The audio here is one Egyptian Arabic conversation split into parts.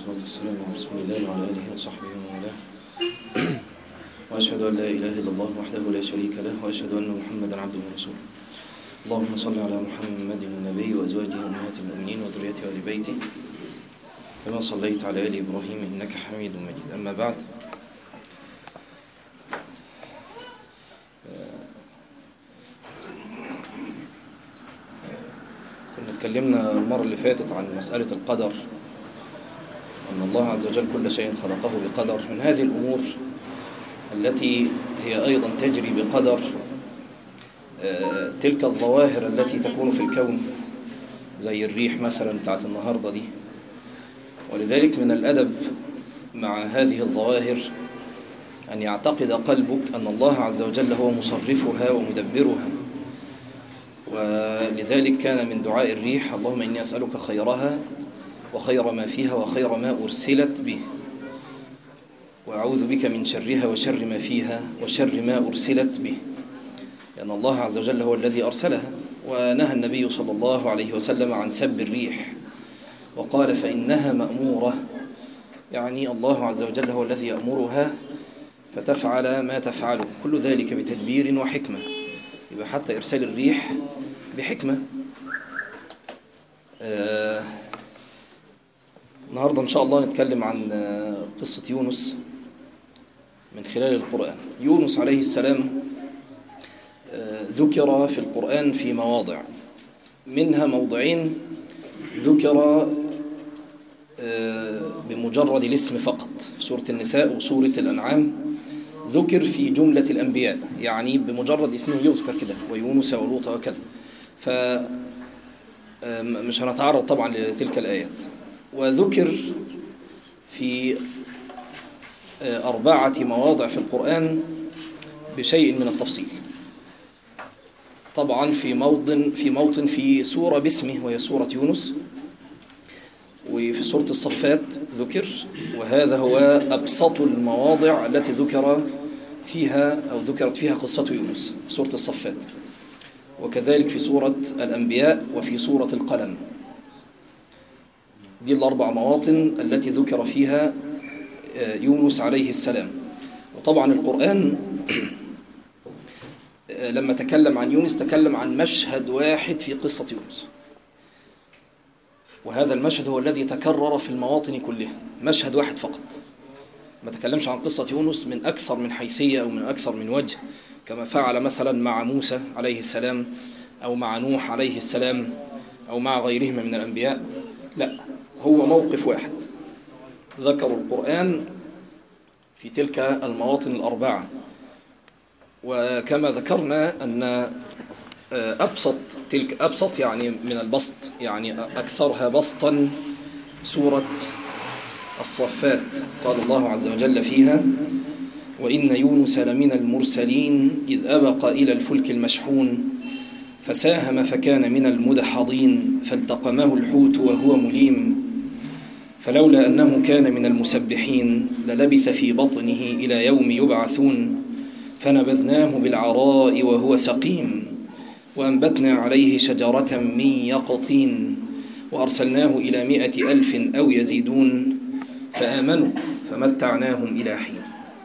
والصلاة والسلام على رسول الله وعلى آله وصحبه ومن والاه وأشهد أن لا إله إلا الله وحده لا شريك له وأشهد أن محمدا عبده ورسوله اللهم صل على محمد النبي وأزواجه أمهات المؤمنين وذريته وآل بيته كما صليت على آل إبراهيم إنك حميد مجيد أما بعد كنا اتكلمنا المرة اللي فاتت عن مسألة القدر أن الله عز وجل كل شيء خلقه بقدر من هذه الأمور التي هي أيضا تجري بقدر تلك الظواهر التي تكون في الكون زي الريح مثلا بتاعت النهاردة دي ولذلك من الأدب مع هذه الظواهر أن يعتقد قلبك أن الله عز وجل هو مصرفها ومدبرها ولذلك كان من دعاء الريح اللهم إني أسألك خيرها وخير ما فيها وخير ما أرسلت به وأعوذ بك من شرها وشر ما فيها وشر ما أرسلت به لأن الله عز وجل هو الذي أرسلها ونهى النبي صلى الله عليه وسلم عن سب الريح وقال فإنها مأمورة يعني الله عز وجل هو الذي يأمرها فتفعل ما تفعله كل ذلك بتدبير وحكمة يبقى حتى إرسال الريح بحكمة آه النهاردة إن شاء الله نتكلم عن قصة يونس من خلال القرآن يونس عليه السلام ذكر في القرآن في مواضع منها موضعين ذكر بمجرد الاسم فقط سورة النساء وسورة الأنعام ذكر في جملة الأنبياء يعني بمجرد اسمه يذكر كده ويونس ولوط وكذا ف مش هنتعرض طبعا لتلك الآيات وذكر في أربعة مواضع في القرآن بشيء من التفصيل طبعا في موطن في موطن في سورة باسمه وهي سورة يونس وفي سورة الصفات ذكر وهذا هو أبسط المواضع التي ذكر فيها أو ذكرت فيها قصة يونس سورة الصفات وكذلك في سورة الأنبياء وفي سورة القلم دي الأربع مواطن التي ذكر فيها يونس عليه السلام وطبعا القرآن لما تكلم عن يونس تكلم عن مشهد واحد في قصة يونس وهذا المشهد هو الذي تكرر في المواطن كلها مشهد واحد فقط ما تكلمش عن قصة يونس من أكثر من حيثية أو من أكثر من وجه كما فعل مثلا مع موسى عليه السلام أو مع نوح عليه السلام أو مع غيرهما من الأنبياء لا هو موقف واحد ذكر القرآن في تلك المواطن الأربعة وكما ذكرنا أن أبسط تلك أبسط يعني من البسط يعني أكثرها بسطا سورة الصفات قال الله عز وجل فيها وإن يونس لمن المرسلين إذ أبق إلى الفلك المشحون فساهم فكان من المدحضين فالتقمه الحوت وهو مليم فلولا أنه كان من المسبحين للبث في بطنه إلى يوم يبعثون فنبذناه بالعراء وهو سقيم وأنبتنا عليه شجرة من يقطين وأرسلناه إلى مائة ألف أو يزيدون فآمنوا فمتعناهم إلى حين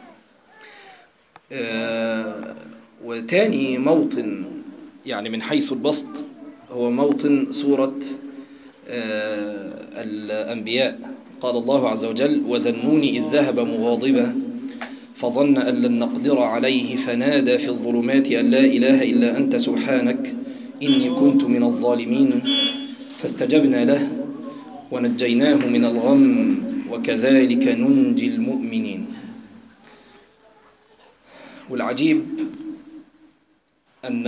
آه وتاني موطن يعني من حيث البسط هو موطن سورة آه الأنبياء قال الله عز وجل وذنوني إذ ذهب مغاضبا فظن أن لن نقدر عليه فنادى في الظلمات أن لا إله إلا أنت سبحانك إني كنت من الظالمين فاستجبنا له ونجيناه من الغم وكذلك ننجي المؤمنين والعجيب أن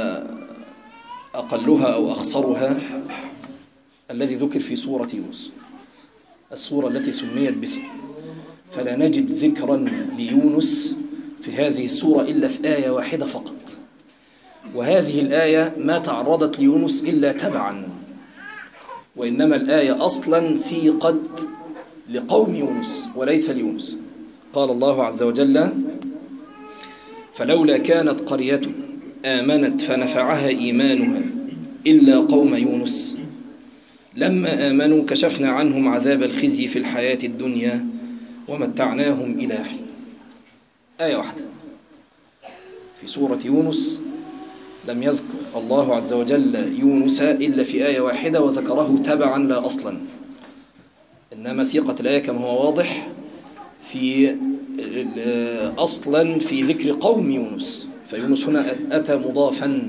أقلها أو أخصرها الذي ذكر في سورة يونس السورة التي سميت باسمه فلا نجد ذكرا ليونس في هذه السورة إلا في آية واحدة فقط وهذه الآية ما تعرضت ليونس إلا تبعا وإنما الآية أصلا سيقت لقوم يونس وليس ليونس قال الله عز وجل فلولا كانت قرية آمنت فنفعها إيمانها إلا قوم يونس لما آمنوا كشفنا عنهم عذاب الخزي في الحياة الدنيا ومتعناهم إلى حين آية واحدة في سورة يونس لم يذكر الله عز وجل يونس إلا في آية واحدة وذكره تبعا لا أصلا إنما سيقة الآية كما هو واضح في أصلا في ذكر قوم يونس فيونس هنا أتى مضافا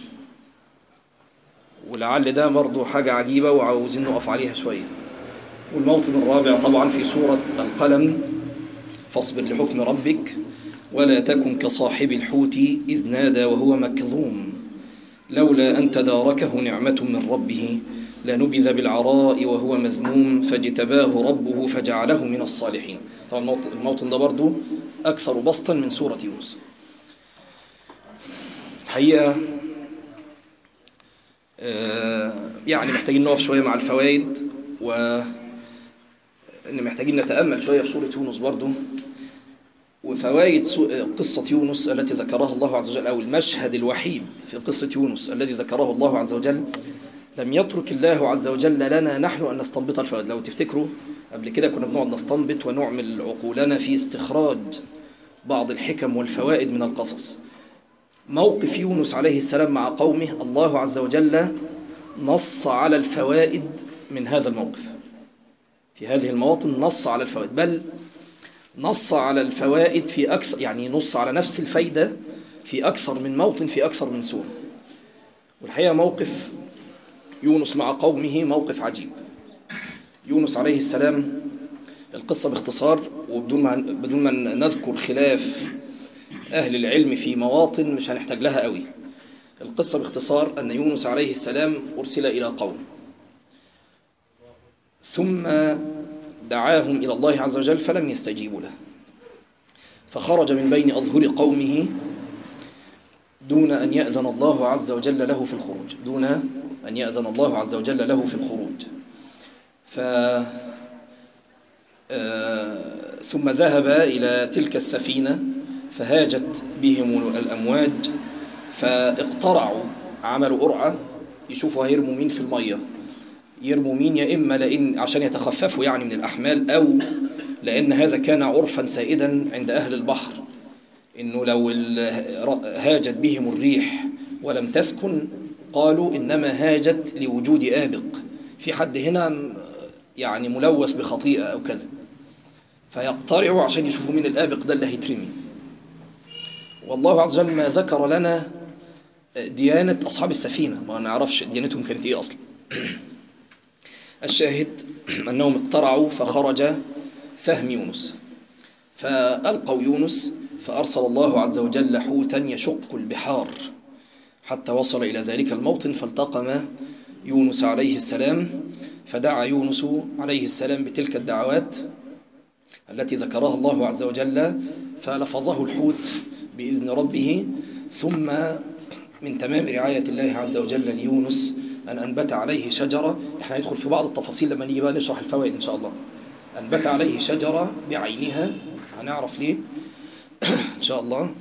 ولعل ده برضه حاجة عجيبة وعاوزين نقف عليها شوية والموطن الرابع طبعا في سورة القلم فاصبر لحكم ربك ولا تكن كصاحب الحوت إذ نادى وهو مكظوم لولا أن تداركه نعمة من ربه لنبذ بالعراء وهو مذموم فاجتباه ربه فجعله من الصالحين طبعا الموطن ده برضه أكثر بسطا من سورة يونس الحقيقة يعني محتاجين نقف شوية مع الفوائد و إن محتاجين نتأمل شوية في سورة يونس برضه وفوائد قصة يونس التي ذكرها الله عز وجل أو المشهد الوحيد في قصة يونس الذي ذكره الله عز وجل لم يترك الله عز وجل لنا نحن أن نستنبط الفوائد لو تفتكروا قبل كده كنا بنقعد نستنبط ونعمل عقولنا في استخراج بعض الحكم والفوائد من القصص موقف يونس عليه السلام مع قومه الله عز وجل نص على الفوائد من هذا الموقف في هذه المواطن نص على الفوائد بل نص على الفوائد في أكثر يعني نص على نفس الفايدة في أكثر من موطن في أكثر من سورة والحقيقة موقف يونس مع قومه موقف عجيب يونس عليه السلام القصة باختصار وبدون ما بدون ما نذكر خلاف أهل العلم في مواطن مش هنحتاج لها قوي القصة باختصار أن يونس عليه السلام أرسل إلى قوم ثم دعاهم إلى الله عز وجل فلم يستجيبوا له فخرج من بين أظهر قومه دون أن يأذن الله عز وجل له في الخروج دون أن يأذن الله عز وجل له في الخروج ف ثم ذهب إلى تلك السفينة فهاجت بهم الأمواج فاقترعوا عملوا قرعة يشوفوا هيرموا مين في المية يرموا مين يا إما لأن عشان يتخففوا يعني من الأحمال أو لأن هذا كان عرفا سائدا عند أهل البحر إنه لو هاجت بهم الريح ولم تسكن قالوا إنما هاجت لوجود آبق في حد هنا يعني ملوث بخطيئة أو كذا فيقترعوا عشان يشوفوا مين الآبق ده اللي هيترمي والله عز وجل ما ذكر لنا ديانة أصحاب السفينة ما نعرفش ديانتهم كانت إيه أصلا الشاهد أنهم اقترعوا فخرج سهم يونس فألقوا يونس فأرسل الله عز وجل حوتا يشق البحار حتى وصل إلى ذلك الموطن فالتقم يونس عليه السلام فدعا يونس عليه السلام بتلك الدعوات التي ذكرها الله عز وجل فلفظه الحوت بإذن ربه ثم من تمام رعاية الله عز وجل ليونس أن أنبت عليه شجرة احنا ندخل في بعض التفاصيل لما نيجي بقى نشرح الفوائد إن شاء الله أنبت عليه شجرة بعينها هنعرف ليه إن شاء الله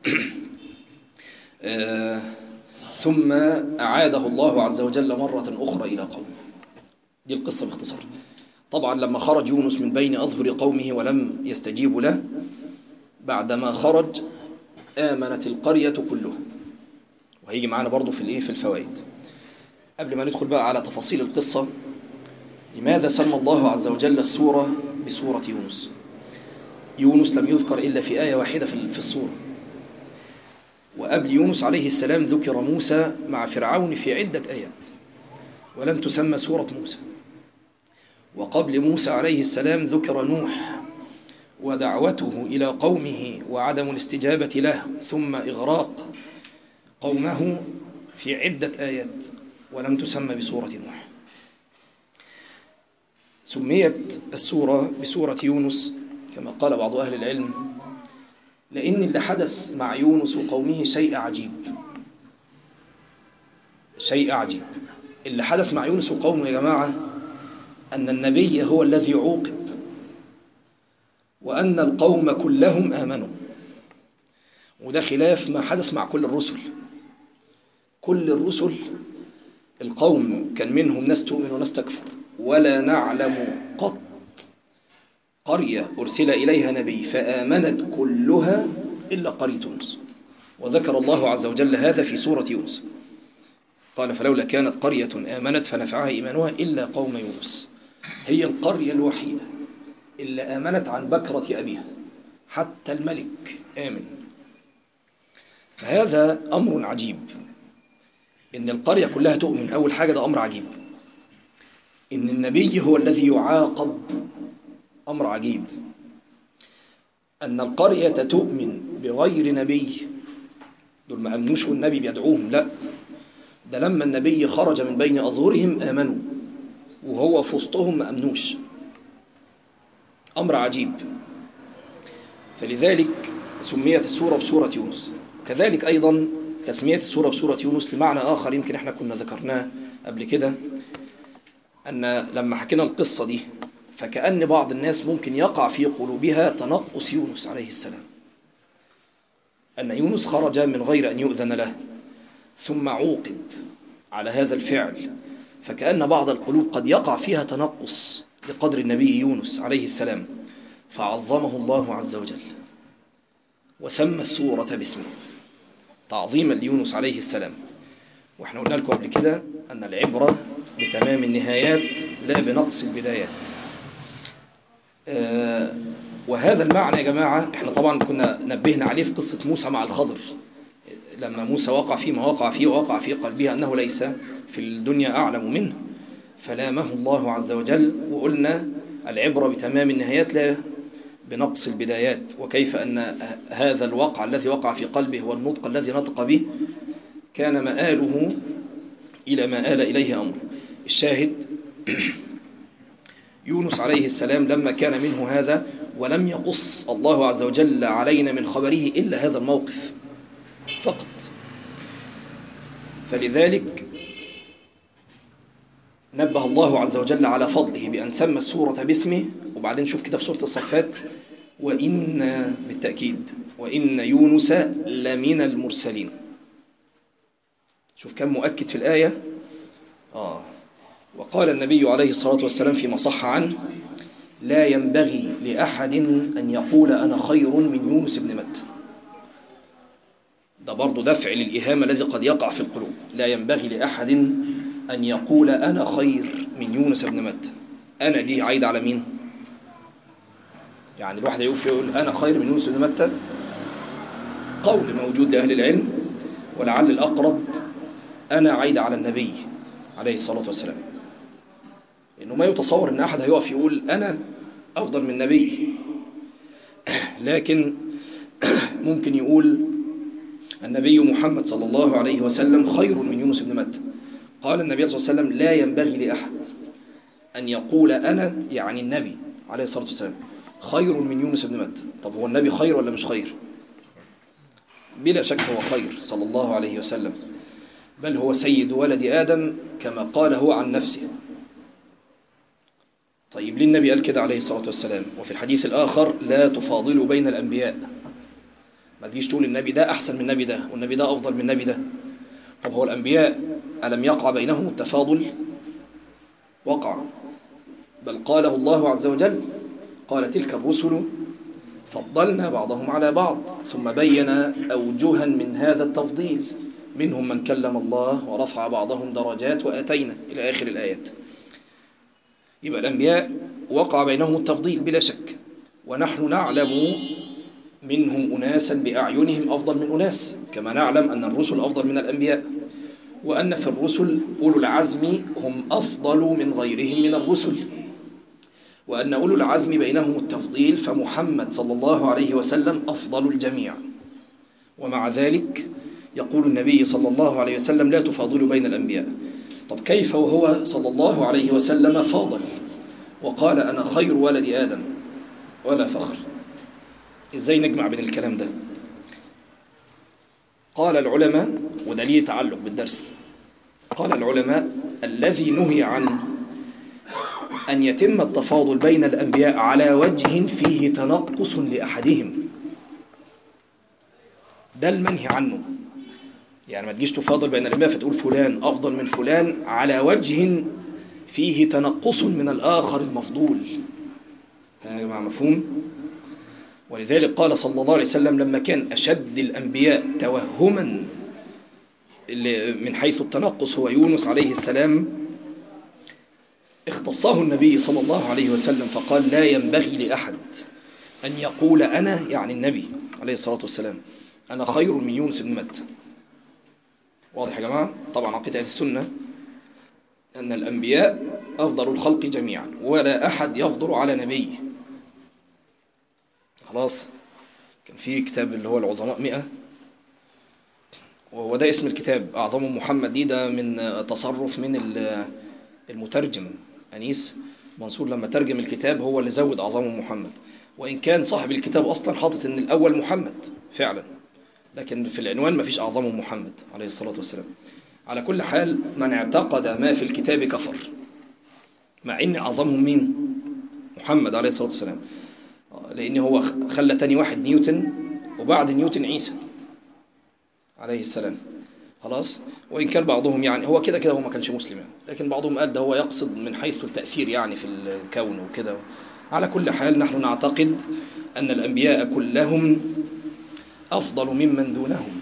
آه ثم أعاده الله عز وجل مرة أخرى إلى قومه دي القصة باختصار طبعا لما خرج يونس من بين أظهر قومه ولم يستجيبوا له بعدما خرج آمنت القرية كلها وهيجي معانا برضو في الايه في الفوائد قبل ما ندخل بقى على تفاصيل القصة لماذا سمى الله عز وجل السورة بسورة يونس يونس لم يذكر إلا في آية واحدة في السورة وقبل يونس عليه السلام ذكر موسى مع فرعون في عدة آيات ولم تسمى سورة موسى وقبل موسى عليه السلام ذكر نوح ودعوته إلى قومه وعدم الاستجابة له ثم إغراق قومه في عدة آيات ولم تسمى بسورة نوح سميت السورة بسورة يونس كما قال بعض أهل العلم لأن اللي حدث مع يونس وقومه شيء عجيب شيء عجيب اللي حدث مع يونس وقومه يا جماعة أن النبي هو الذي عوقب وأن القوم كلهم آمنوا وده خلاف ما حدث مع كل الرسل كل الرسل القوم كان منهم ناس تؤمن وناس تكفر ولا نعلم قط قرية أرسل إليها نبي فآمنت كلها إلا قرية يونس وذكر الله عز وجل هذا في سورة يونس قال فلولا كانت قرية آمنت فنفعها إيمانها إلا قوم يونس هي القرية الوحيدة اللي آمنت عن بكرة أبيها حتى الملك آمن فهذا أمر عجيب إن القرية كلها تؤمن أول حاجة ده أمر عجيب إن النبي هو الذي يعاقب أمر عجيب أن القرية تؤمن بغير نبي دول ما أمنوش والنبي بيدعوهم لا ده لما النبي خرج من بين أظهرهم آمنوا وهو في وسطهم ما أمنوش أمر عجيب فلذلك سميت السورة بسورة يونس كذلك أيضا تسمية السورة بسورة يونس لمعنى آخر يمكن احنا كنا ذكرناه قبل كده أن لما حكينا القصة دي فكأن بعض الناس ممكن يقع في قلوبها تنقص يونس عليه السلام أن يونس خرج من غير أن يؤذن له ثم عوقب على هذا الفعل فكأن بعض القلوب قد يقع فيها تنقص لقدر النبي يونس عليه السلام فعظمه الله عز وجل وسمى السورة باسمه تعظيما ليونس عليه السلام واحنا قلنا لكم قبل كده أن العبرة بتمام النهايات لا بنقص البدايات آه وهذا المعنى يا جماعة احنا طبعا كنا نبهنا عليه في قصة موسى مع الخضر لما موسى وقع فيه ما وقع فيه ووقع في قلبه أنه ليس في الدنيا أعلم منه فلامه الله عز وجل وقلنا العبرة بتمام النهايات لا بنقص البدايات وكيف أن هذا الوقع الذي وقع في قلبه والنطق الذي نطق به كان مآله إلى ما آل إليه أمر الشاهد يونس عليه السلام لما كان منه هذا ولم يقص الله عز وجل علينا من خبره إلا هذا الموقف فقط فلذلك نبه الله عز وجل على فضله بأن سمى السورة باسمه وبعدين شوف كده في سورة الصفات وإن بالتأكيد وإن يونس لمن المرسلين شوف كم مؤكد في الآية آه وقال النبي عليه الصلاة والسلام فيما صح عنه لا ينبغي لأحد أن يقول أنا خير من يونس بن متى ده برضو دفع للإهامة الذي قد يقع في القلوب لا ينبغي لأحد أن يقول أنا خير من يونس بن متى أنا دي عايد على مين يعني الواحد يقول أنا خير من يونس بن متى قول موجود لأهل العلم ولعل الأقرب أنا عايد على النبي عليه الصلاة والسلام إنه ما يتصور أن أحد هيقف يقول أنا أفضل من النبي لكن ممكن يقول النبي محمد صلى الله عليه وسلم خير من يونس بن متى قال النبي صلى الله عليه وسلم لا ينبغي لأحد أن يقول أنا يعني النبي عليه الصلاة والسلام خير من يونس بن متى طب هو النبي خير ولا مش خير بلا شك هو خير صلى الله عليه وسلم بل هو سيد ولد آدم كما قال هو عن نفسه طيب ليه النبي قال كده عليه الصلاة والسلام وفي الحديث الآخر لا تفاضلوا بين الأنبياء ما تجيش تقول النبي ده أحسن من النبي ده والنبي ده أفضل من النبي ده طب هو الأنبياء ألم يقع بينهم التفاضل وقع بل قاله الله عز وجل قال تلك الرسل فضلنا بعضهم على بعض ثم بين أوجها من هذا التفضيل منهم من كلم الله ورفع بعضهم درجات وآتينا إلى آخر الآيات يبقى الأنبياء وقع بينهم التفضيل بلا شك ونحن نعلم منهم أناسا بأعينهم أفضل من أناس كما نعلم أن الرسل أفضل من الأنبياء وأن في الرسل أولو العزم هم أفضل من غيرهم من الرسل وأن أولو العزم بينهم التفضيل فمحمد صلى الله عليه وسلم أفضل الجميع ومع ذلك يقول النبي صلى الله عليه وسلم لا تفاضلوا بين الأنبياء طب كيف وهو صلى الله عليه وسلم فاضل وقال أنا خير ولد آدم ولا فخر إزاي نجمع بين الكلام ده قال العلماء وده ليه تعلق بالدرس قال العلماء الذي نهي عنه أن يتم التفاضل بين الأنبياء على وجه فيه تنقص لأحدهم ده المنهي عنه يعني ما تجيش تفاضل بين الأنبياء فتقول فلان أفضل من فلان على وجه فيه تنقص من الآخر المفضول يا جماعة مفهوم ولذلك قال صلى الله عليه وسلم لما كان أشد الأنبياء توهما من حيث التنقص هو يونس عليه السلام اختصه النبي صلى الله عليه وسلم فقال لا ينبغي لأحد أن يقول أنا يعني النبي عليه الصلاة والسلام أنا خير من يونس بن متى واضح يا جماعة طبعا عقيدة السنة أن الأنبياء أفضل الخلق جميعا ولا أحد يفضل على نبي خلاص كان في كتاب اللي هو العظماء مئة وده اسم الكتاب أعظم محمد دي ده من تصرف من المترجم أنيس منصور لما ترجم الكتاب هو اللي زود أعظم محمد وإن كان صاحب الكتاب أصلا حاطط أن الأول محمد فعلا لكن في العنوان ما فيش أعظم محمد عليه الصلاة والسلام على كل حال من اعتقد ما في الكتاب كفر مع أن أعظمهم مين محمد عليه الصلاة والسلام لأن هو خلى تاني واحد نيوتن وبعد نيوتن عيسى عليه السلام خلاص وإن كان بعضهم يعني هو كده كده هو ما كانش مسلم يعني. لكن بعضهم قال ده هو يقصد من حيث التأثير يعني في الكون وكده على كل حال نحن نعتقد أن الأنبياء كلهم أفضل ممن دونهم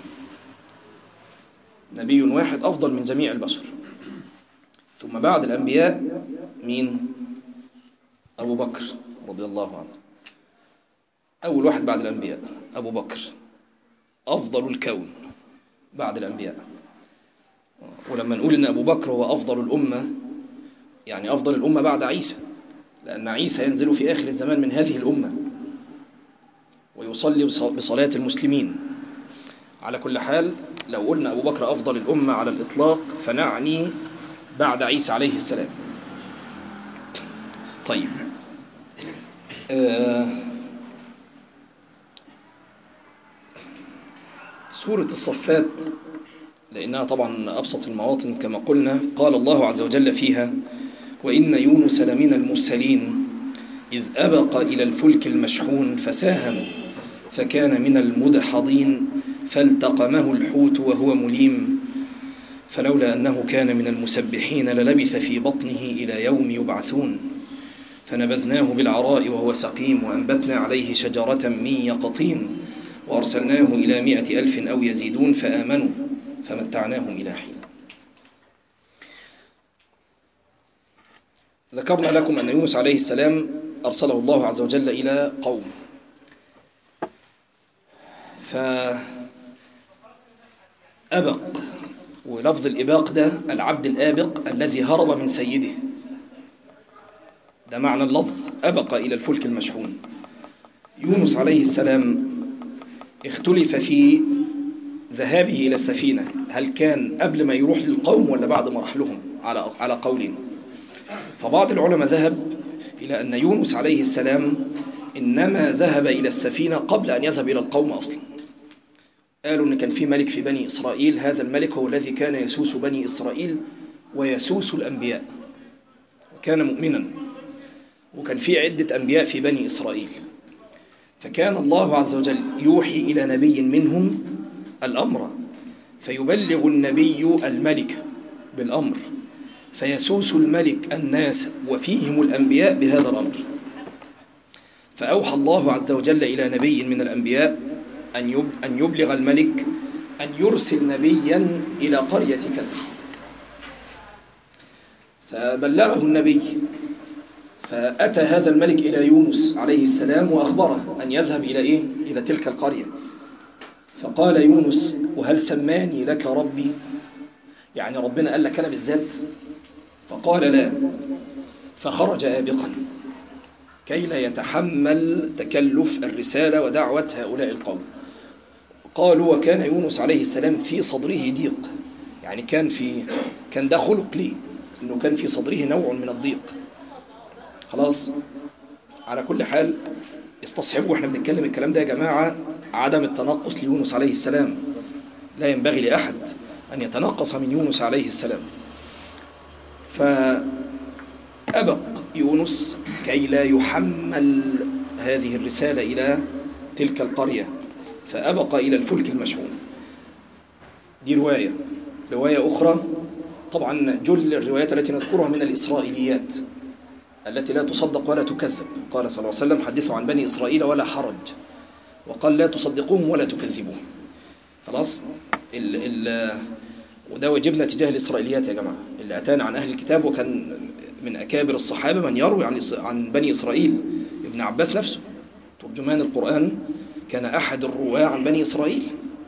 نبي واحد أفضل من جميع البشر ثم بعد الأنبياء مين أبو بكر رضي الله عنه أول واحد بعد الأنبياء أبو بكر أفضل الكون بعد الأنبياء ولما نقول إن أبو بكر هو أفضل الأمة يعني أفضل الأمة بعد عيسى لأن عيسى ينزل في آخر الزمان من هذه الأمة ويصلي بصلاة المسلمين على كل حال لو قلنا أبو بكر أفضل الأمة على الإطلاق فنعني بعد عيسى عليه السلام طيب آه سورة الصفات لأنها طبعا أبسط المواطن كما قلنا قال الله عز وجل فيها وإن يونس لمن المرسلين إذ أبق إلى الفلك المشحون فساهم فكان من المدحضين فالتقمه الحوت وهو مليم فلولا أنه كان من المسبحين للبث في بطنه إلى يوم يبعثون فنبذناه بالعراء وهو سقيم وأنبتنا عليه شجرة من يقطين وأرسلناه إلى مئة ألف أو يزيدون فآمنوا فمتعناهم إلى حين ذكرنا لكم أن يونس عليه السلام أرسله الله عز وجل إلى قوم فأبق ولفظ الإباق ده العبد الآبق الذي هرب من سيده ده معنى اللفظ أبق إلى الفلك المشحون يونس عليه السلام اختلف في ذهابه إلى السفينة هل كان قبل ما يروح للقوم ولا بعد ما راح لهم على على قولين فبعض العلماء ذهب إلى أن يونس عليه السلام إنما ذهب إلى السفينة قبل أن يذهب إلى القوم أصلا قالوا أن كان في ملك في بني إسرائيل هذا الملك هو الذي كان يسوس بني إسرائيل ويسوس الأنبياء وكان مؤمنا وكان في عدة أنبياء في بني إسرائيل فكان الله عز وجل يوحي إلى نبي منهم الأمر فيبلغ النبي الملك بالأمر فيسوس الملك الناس وفيهم الأنبياء بهذا الأمر فأوحى الله عز وجل إلى نبي من الأنبياء أن يبلغ الملك أن يرسل نبيا إلى قرية كذا فبلغه النبي فأتى هذا الملك إلى يونس عليه السلام وأخبره أن يذهب إلى إيه؟ إلى تلك القرية فقال يونس وهل سماني لك ربي يعني ربنا قال لك أنا بالذات فقال لا فخرج آبقا كي لا يتحمل تكلف الرسالة ودعوة هؤلاء القوم قالوا وكان يونس عليه السلام في صدره ضيق يعني كان في كان ده خلق لي انه كان في صدره نوع من الضيق خلاص على كل حال استصحبوا واحنا بنتكلم الكلام ده يا جماعة عدم التنقص ليونس عليه السلام لا ينبغي لأحد أن يتنقص من يونس عليه السلام فأبق يونس كي لا يحمل هذه الرسالة إلى تلك القرية فأبق إلى الفلك المشحون دي رواية رواية أخرى طبعا جل الروايات التي نذكرها من الإسرائيليات التي لا تصدق ولا تكذب قال صلى الله عليه وسلم حدثوا عن بني إسرائيل ولا حرج وقال لا تصدقوهم ولا تكذبوهم خلاص ال ال وده واجبنا تجاه الإسرائيليات يا جماعة اللي أتانا عن أهل الكتاب وكان من أكابر الصحابة من يروي عن عن بني إسرائيل ابن عباس نفسه ترجمان القرآن كان أحد الرواة عن بني إسرائيل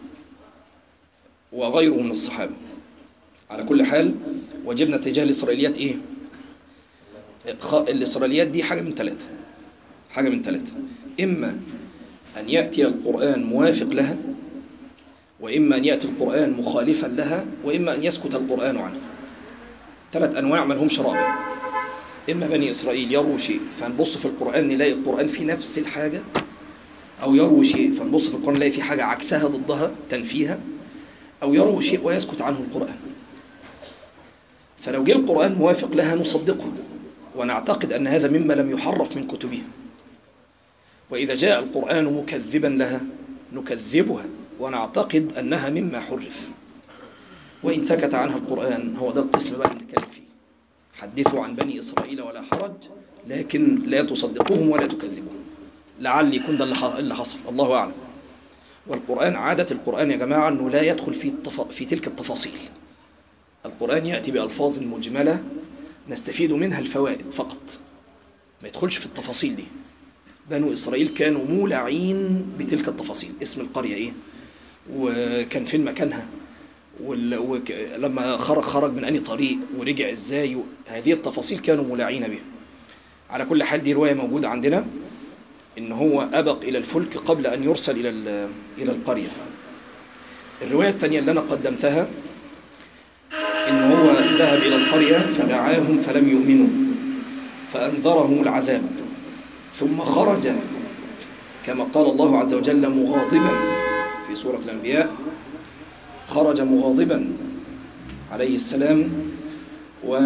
وغيره من الصحابة على كل حال واجبنا تجاه الإسرائيليات إيه الإسرائيليات دي حاجة من ثلاثة حاجة من ثلاثة إما أن يأتي القرآن موافق لها وإما أن يأتي القرآن مخالفا لها وإما أن يسكت القرآن عنه ثلاث أنواع ما لهمش رابع إما بني إسرائيل يروا شيء فنبص في القرآن نلاقي القرآن في نفس الحاجة أو يروا شيء فنبص في القرآن نلاقي في حاجة عكسها ضدها تنفيها أو يروا شيء ويسكت عنه القرآن فلو جاء القرآن موافق لها نصدقه ونعتقد أن هذا مما لم يحرف من كتبهم وإذا جاء القرآن مكذبا لها نكذبها ونعتقد أنها مما حرف وإن سكت عنها القرآن هو ده القسم بقى اللي نتكلم فيه حدثوا عن بني إسرائيل ولا حرج لكن لا تصدقوهم ولا تكذبوهم لعل يكون ده اللي حصل الله أعلم والقرآن عادة القرآن يا جماعة أنه لا يدخل في, التف... في تلك التفاصيل القرآن يأتي بألفاظ مجملة نستفيد منها الفوائد فقط ما يدخلش في التفاصيل دي بنو إسرائيل كانوا مولعين بتلك التفاصيل اسم القرية إيه وكان فين مكانها وال... وك... لما خرج خرج من أي طريق ورجع إزاي و... هذه التفاصيل كانوا مولعين بها على كل حال دي رواية موجودة عندنا إن هو أبق إلى الفلك قبل أن يرسل إلى ال... إلى القرية الرواية الثانية اللي أنا قدمتها إن هو ذهب إلى القرية فدعاهم فلم يؤمنوا فأنذرهم العذاب ثم خرج كما قال الله عز وجل مغاضبا في سورة الأنبياء خرج مغاضبا عليه السلام و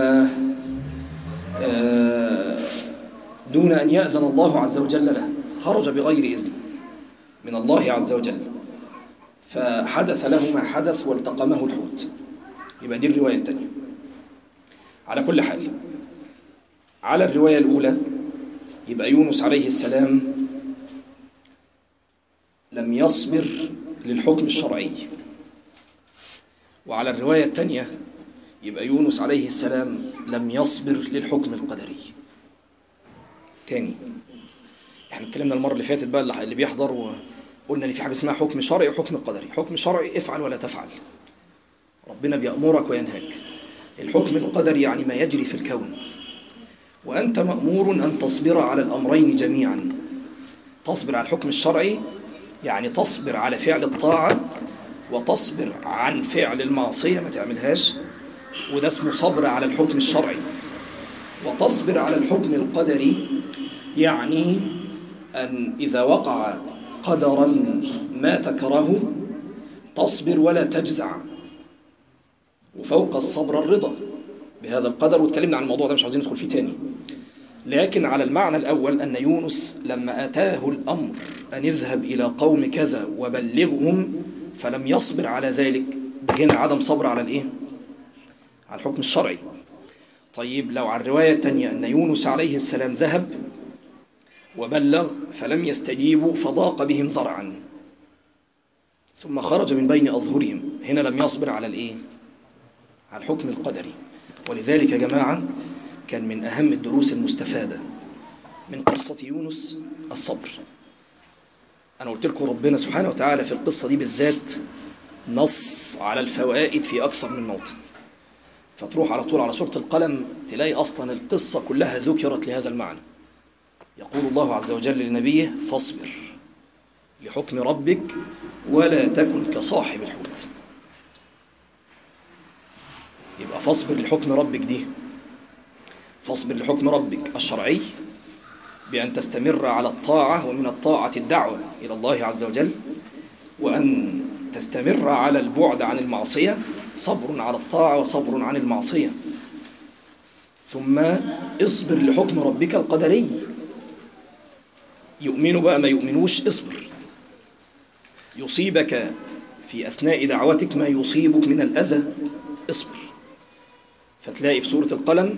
دون أن يأذن الله عز وجل له خرج بغير إذن من الله عز وجل فحدث له ما حدث والتقمه الحوت يبقى دي الرواية الثانية على كل حال على الرواية الأولى يبقى يونس عليه السلام لم يصبر للحكم الشرعي وعلى الرواية الثانية يبقى يونس عليه السلام لم يصبر للحكم القدري تاني احنا اتكلمنا المرة اللي فاتت بقى اللي بيحضر وقلنا ان في حاجة اسمها حكم شرعي وحكم قدري حكم شرعي افعل ولا تفعل ربنا بيأمرك وينهاك الحكم القدري يعني ما يجري في الكون وأنت مأمور أن تصبر على الأمرين جميعا تصبر على الحكم الشرعي يعني تصبر على فعل الطاعة وتصبر عن فعل المعصية ما تعملهاش وده اسمه صبر على الحكم الشرعي وتصبر على الحكم القدري يعني أن إذا وقع قدرا ما تكره تصبر ولا تجزع وفوق الصبر الرضا بهذا القدر واتكلمنا عن الموضوع ده مش عايزين ندخل فيه تاني لكن على المعنى الأول أن يونس لما أتاه الأمر أن يذهب إلى قوم كذا وبلغهم فلم يصبر على ذلك ده هنا عدم صبر على الإيه؟ على الحكم الشرعي طيب لو على الرواية الثانية أن يونس عليه السلام ذهب وبلغ فلم يستجيبوا فضاق بهم ذرعا ثم خرج من بين أظهرهم هنا لم يصبر على الإيه؟ على الحكم القدري ولذلك يا جماعة كان من أهم الدروس المستفادة من قصة يونس الصبر أنا قلت لكم ربنا سبحانه وتعالى في القصة دي بالذات نص على الفوائد في أكثر من موطن فتروح على طول على سورة القلم تلاقي أصلا القصة كلها ذكرت لهذا المعنى يقول الله عز وجل لنبيه فاصبر لحكم ربك ولا تكن كصاحب الحوت يبقى فاصبر لحكم ربك دي فاصبر لحكم ربك الشرعي بأن تستمر على الطاعة ومن الطاعة الدعوة إلى الله عز وجل وأن تستمر على البعد عن المعصية صبر على الطاعة وصبر عن المعصية ثم اصبر لحكم ربك القدري يؤمنوا بقى ما يؤمنوش اصبر يصيبك في أثناء دعوتك ما يصيبك من الأذى اصبر فتلاقي في سورة القلم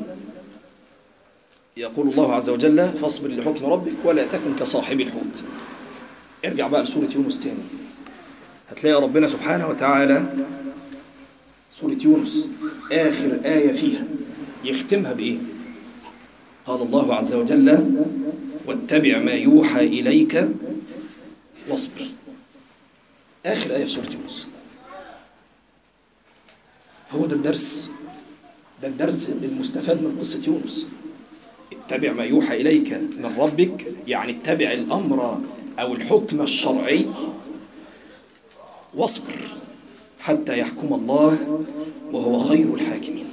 يقول الله عز وجل فاصبر لحكم ربك ولا تكن كصاحب الحوت ارجع بقى لسورة يونس تاني هتلاقي ربنا سبحانه وتعالى سورة يونس آخر آية فيها يختمها بإيه قال الله عز وجل واتبع ما يوحى إليك واصبر آخر آية في سورة يونس هو ده الدرس ده الدرس المستفاد من قصة يونس اتبع ما يوحى إليك من ربك يعني اتبع الأمر أو الحكم الشرعي واصبر حتى يحكم الله وهو خير الحاكمين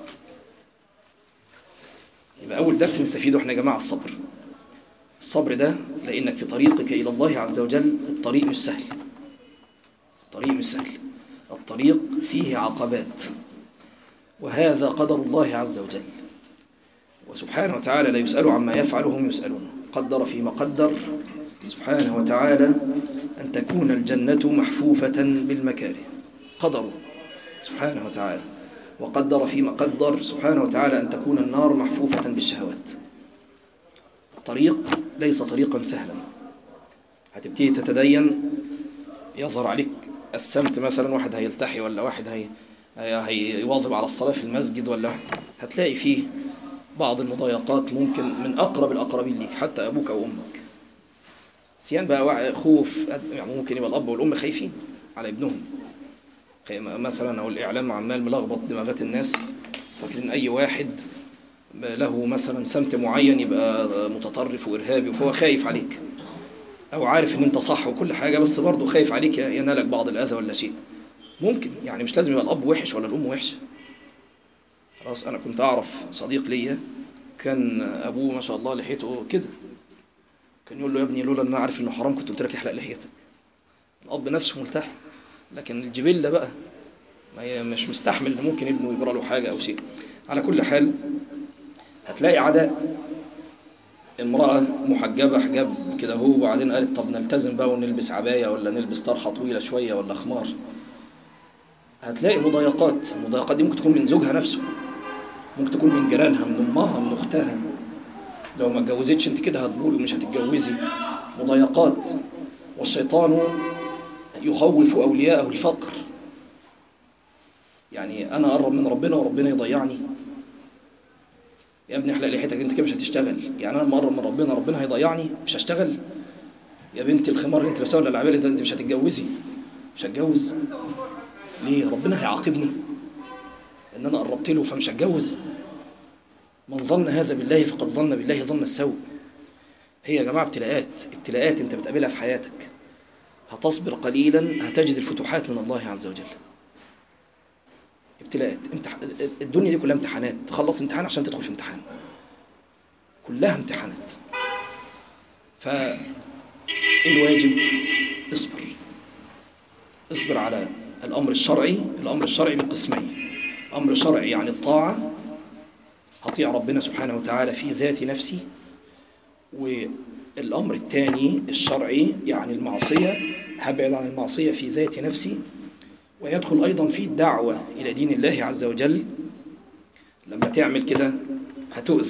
يبقى أول درس نستفيده احنا يا جماعة الصبر الصبر ده لأنك في طريقك إلى الله عز وجل الطريق مش سهل الطريق مش سهل الطريق فيه عقبات وهذا قدر الله عز وجل وسبحانه وتعالى لا يسأل عما يفعل هم يسألون قدر فيما قدر سبحانه وتعالى أن تكون الجنة محفوفة بالمكاره قدره سبحانه وتعالى وقدر فيما قدر سبحانه وتعالى أن تكون النار محفوفة بالشهوات الطريق ليس طريقا سهلا هتبتدي تتدين يظهر عليك السمت مثلا واحد هيلتحي ولا واحد هي هيواظب على الصلاة في المسجد ولا هتلاقي فيه بعض المضايقات ممكن من أقرب الأقربين ليك حتى أبوك أو أمك سيان بقى خوف يعني ممكن يبقى الأب والأم خايفين على ابنهم مثلا أو الإعلام عمال ملخبط دماغات الناس فاكرين أي واحد له مثلا سمت معين يبقى متطرف وإرهابي فهو خايف عليك أو عارف إن أنت صح وكل حاجة بس برضه خايف عليك ينالك بعض الأذى ولا شيء ممكن يعني مش لازم يبقى الأب وحش ولا الأم وحشة خلاص أنا كنت أعرف صديق ليا كان أبوه ما شاء الله لحيته كده كان يقول له يا ابني لولا أن أنا عارف إنه حرام كنت قلت لك احلق لحيتك الأب نفسه ملتحي لكن الجبلة بقى ما هي مش مستحمل إن ممكن ابنه يجرى له حاجة أو شيء على كل حال هتلاقي عداء امرأة محجبة حجاب كده هو وبعدين قالت طب نلتزم بقى ونلبس عباية ولا نلبس طرحة طويلة شوية ولا خمار هتلاقي مضايقات المضايقات دي ممكن تكون من زوجها نفسه ممكن تكون من جيرانها من أمها من أختها لو ما اتجوزتش انت كده هتقول ومش هتتجوزي مضايقات والشيطان يخوف أولياءه الفقر يعني أنا أقرب من ربنا وربنا يضيعني يا ابني احلق لحيتك انت كده مش هتشتغل يعني انا مقرب من ربنا ربنا هيضيعني مش هشتغل يا بنتي الخمار اللي انت لابساه ولا العبايه انت مش هتتجوزي مش هتجوز ليه ربنا هيعاقبني ان انا قربت له فمش هتجوز من ظن هذا بالله فقد ظن بالله ظن السوء هي يا جماعه ابتلاءات ابتلاءات انت بتقابلها في حياتك هتصبر قليلا هتجد الفتوحات من الله عز وجل ابتلاءات امتح... الدنيا دي كلها امتحانات تخلص امتحان عشان تدخل في امتحان كلها امتحانات فالواجب اصبر اصبر على الأمر الشرعي الأمر الشرعي بقسمين أمر شرعي يعني الطاعة أطيع ربنا سبحانه وتعالى في ذات نفسي والأمر الثاني الشرعي يعني المعصية هبعد عن المعصية في ذات نفسي ويدخل أيضا في الدعوة إلى دين الله عز وجل لما تعمل كده هتؤذى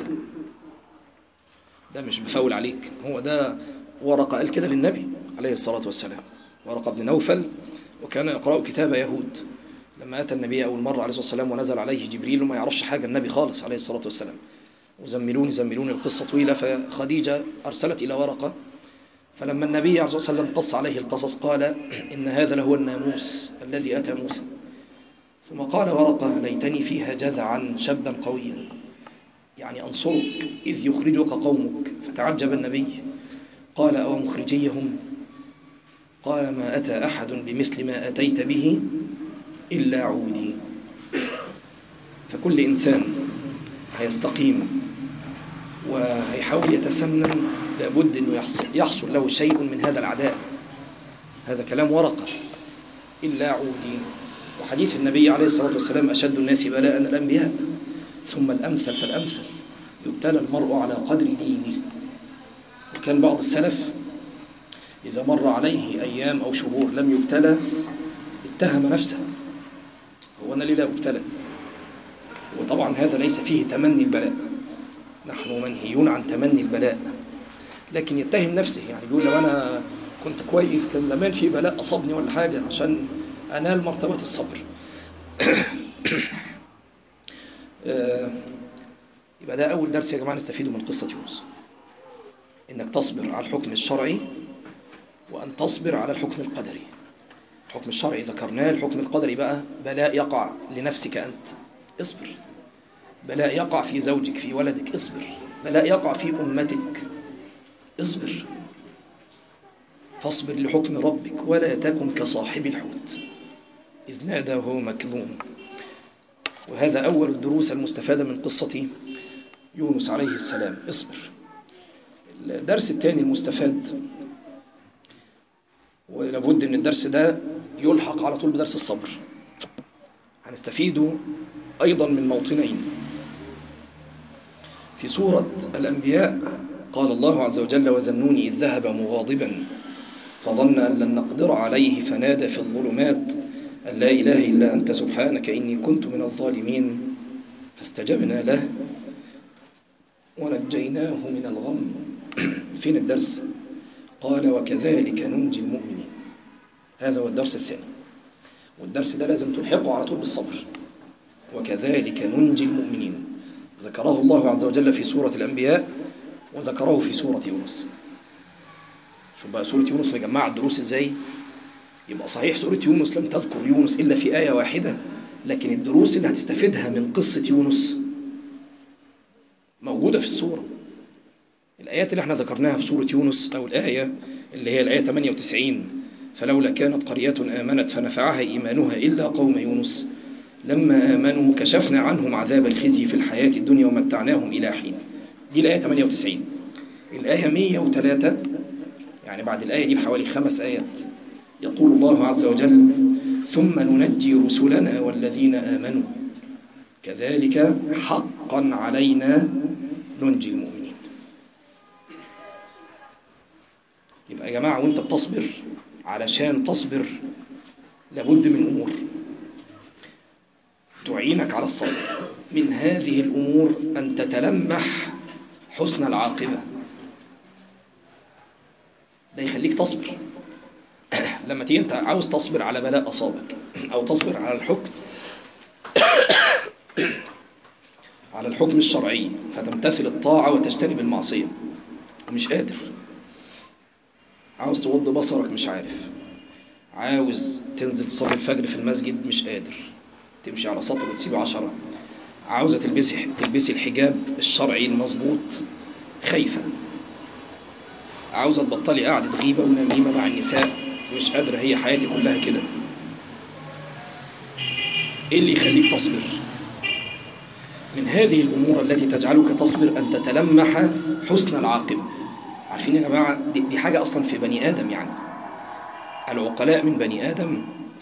ده مش بفول عليك هو ده ورقة قال كده للنبي عليه الصلاة والسلام ورقة بن نوفل وكان يقرأ كتاب يهود لما أتى النبي أول مرة عليه الصلاة والسلام ونزل عليه جبريل وما يعرفش حاجة النبي خالص عليه الصلاة والسلام وزملوني زملوني القصة طويلة فخديجة أرسلت إلى ورقة فلما النبي عليه الصلاة والسلام قص عليه القصص قال إن هذا لهو الناموس الذي أتى موسى ثم قال ورقة ليتني فيها جذعا شابا قويا يعني أنصرك إذ يخرجك قومك فتعجب النبي قال أو مخرجيهم قال ما أتى أحد بمثل ما أتيت به إلا عودي فكل إنسان هيستقيم وهيحاول يتسنن لابد أنه يحصل له شيء من هذا العداء هذا كلام ورقة إلا عودي وحديث النبي عليه الصلاة والسلام أشد الناس بلاء الأنبياء ثم الأمثل فالأمثل يبتلى المرء على قدر دينه وكان بعض السلف إذا مر عليه أيام أو شهور لم يبتلى اتهم نفسه هو أنا ليه لا أبتلى وطبعا هذا ليس فيه تمني البلاء نحن منهيون عن تمني البلاء لكن يتهم نفسه يعني بيقول لو أنا كنت كويس كان زمان في بلاء أصابني ولا حاجة عشان أنال مرتبة الصبر آه، يبقى ده أول درس يا جماعة نستفيده من قصة يونس إنك تصبر على الحكم الشرعي وأن تصبر على الحكم القدري الحكم الشرعي ذكرناه الحكم القدري بقى بلاء يقع لنفسك أنت اصبر بلاء يقع في زوجك في ولدك اصبر بلاء يقع في أمتك اصبر فاصبر لحكم ربك ولا تكن كصاحب الحوت إذ نادى وهو مكذوم وهذا أول الدروس المستفادة من قصة يونس عليه السلام اصبر الدرس الثاني المستفاد ولابد أن الدرس ده يلحق على طول بدرس الصبر هنستفيد أيضا من موطنين في سورة الأنبياء قال الله عز وجل وذنوني إذ ذهب مغاضبا فظن أن لن نقدر عليه فنادى في الظلمات أن لا إله إلا أنت سبحانك إني كنت من الظالمين فاستجبنا له ونجيناه من الغم فين الدرس قال وكذلك ننجي المؤمنين هذا هو الدرس الثاني والدرس ده لازم تلحقه على طول بالصبر وكذلك ننجي المؤمنين ذكره الله عز وجل في سورة الأنبياء وذكره في سورة يونس شوف بقى سورة يونس مجمعة الدروس ازاي يبقى صحيح سورة يونس لم تذكر يونس إلا في آية واحدة لكن الدروس اللي هتستفيدها من قصة يونس موجودة في السورة الآيات اللي احنا ذكرناها في سورة يونس أو الآية اللي هي الآية 98 فلولا كانت قرية آمنت فنفعها إيمانها إلا قوم يونس لما آمنوا كشفنا عنهم عذاب الخزي في الحياة الدنيا ومتعناهم إلى حين دي الآية 98 الآية 103 يعني بعد الآية دي بحوالي خمس آيات يقول الله عز وجل ثم ننجي رسلنا والذين آمنوا كذلك حقا علينا ننجي المؤمنين يبقى يا جماعة وانت بتصبر علشان تصبر لابد من أمور تعينك على الصبر من هذه الأمور أن تتلمح حسن العاقبة ده يخليك تصبر لما تيجي انت عاوز تصبر على بلاء أصابك أو تصبر على الحكم على الحكم الشرعي فتمتثل الطاعة وتجتنب المعصية مش قادر عاوز تغض بصرك مش عارف عاوز تنزل تصلي الفجر في المسجد مش قادر تمشي على سطر وتسيب عشرة عاوزة تلبسي تلبسي الحجاب الشرعي المظبوط خايفة عاوزة تبطلي قعدة غيبة ونميمة مع النساء مش قادرة هي حياتي كلها كده ايه اللي يخليك تصبر من هذه الأمور التي تجعلك تصبر أن تتلمح حسن العاقبة عارفين يا جماعة دي, دي حاجة أصلا في بني آدم يعني العقلاء من بني آدم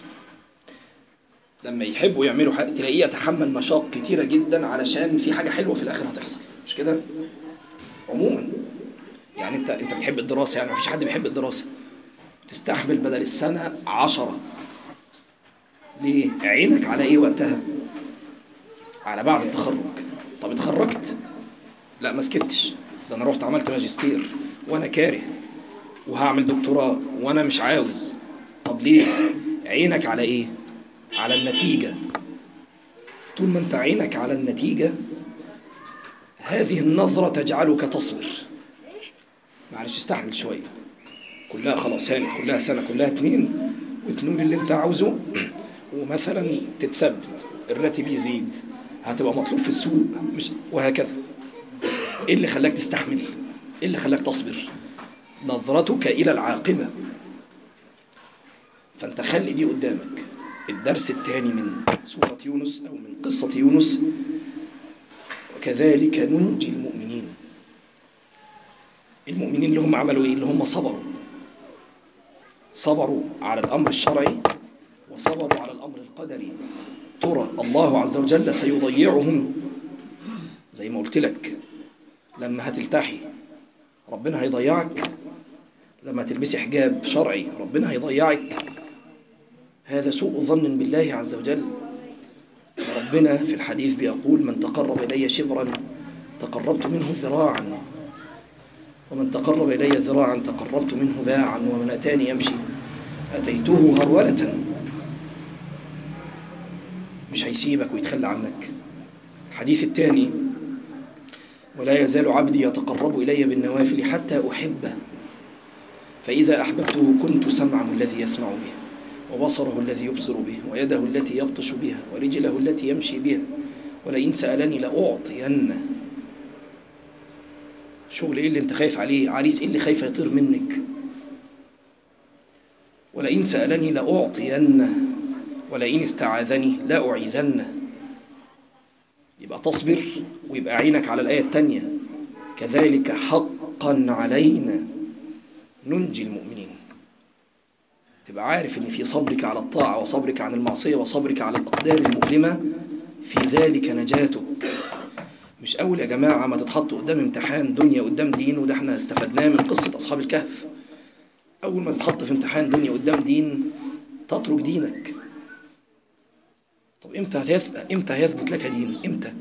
لما يحبوا يعملوا حاجة تلاقيه يتحمل مشاق كتيرة جدا علشان في حاجة حلوة في الآخر هتحصل مش كده عموما يعني انت انت بتحب الدراسة يعني مفيش حد بيحب الدراسة تستحمل بدل السنة عشرة ليه عينك على ايه وقتها على بعد التخرج طب اتخرجت لا ما سكتش ده انا رحت عملت ماجستير وانا كاره وهعمل دكتوراه وانا مش عاوز طب ليه عينك على ايه على النتيجة طول ما انت عينك على النتيجة هذه النظرة تجعلك تصبر معلش استحمل شوية كلها خلاص هانت كلها سنة كلها اتنين وتنول اللي انت عاوزه ومثلا تتثبت الراتب يزيد هتبقى مطلوب في السوق مش وهكذا ايه اللي خلاك تستحمل ايه اللي خلاك تصبر نظرتك الى العاقبة فانت خلي دي قدامك الدرس الثاني من سورة يونس أو من قصة يونس وكذلك ننجي المؤمنين المؤمنين اللي هم عملوا إيه اللي هم صبروا صبروا على الأمر الشرعي وصبروا على الأمر القدري ترى الله عز وجل سيضيعهم زي ما قلت لك لما هتلتحي ربنا هيضيعك لما تلبسي حجاب شرعي ربنا هيضيعك هذا سوء ظن بالله عز وجل ربنا في الحديث بيقول من تقرب إلي شبرا تقربت منه ذراعا ومن تقرب إلي ذراعا تقربت منه باعا ومن أتاني يمشي أتيته هرولة مش هيسيبك ويتخلى عنك الحديث الثاني ولا يزال عبدي يتقرب إلي بالنوافل حتى أحبه فإذا أحببته كنت سمعه الذي يسمع به وبصره الذي يبصر به ويده التي يبطش بها ورجله التي يمشي بها ولئن سألني لأعطينه شغل إيه اللي أنت خايف عليه عريس إيه اللي خايف يطير منك ولئن سألني لأعطينه ولئن استعاذني لا أعيذنه يبقى تصبر ويبقى عينك على الآية الثانية كذلك حقا علينا ننجي المؤمنين تبقى عارف ان في صبرك على الطاعة وصبرك عن المعصية وصبرك على الأقدار المؤلمة في ذلك نجاتك مش أول يا جماعة ما تتحط قدام امتحان دنيا قدام دين وده احنا استفدناه من قصة أصحاب الكهف أول ما تتحط في امتحان دنيا قدام دين تترك دينك طب امتى هيثبت امتى هيثبت لك دين امتى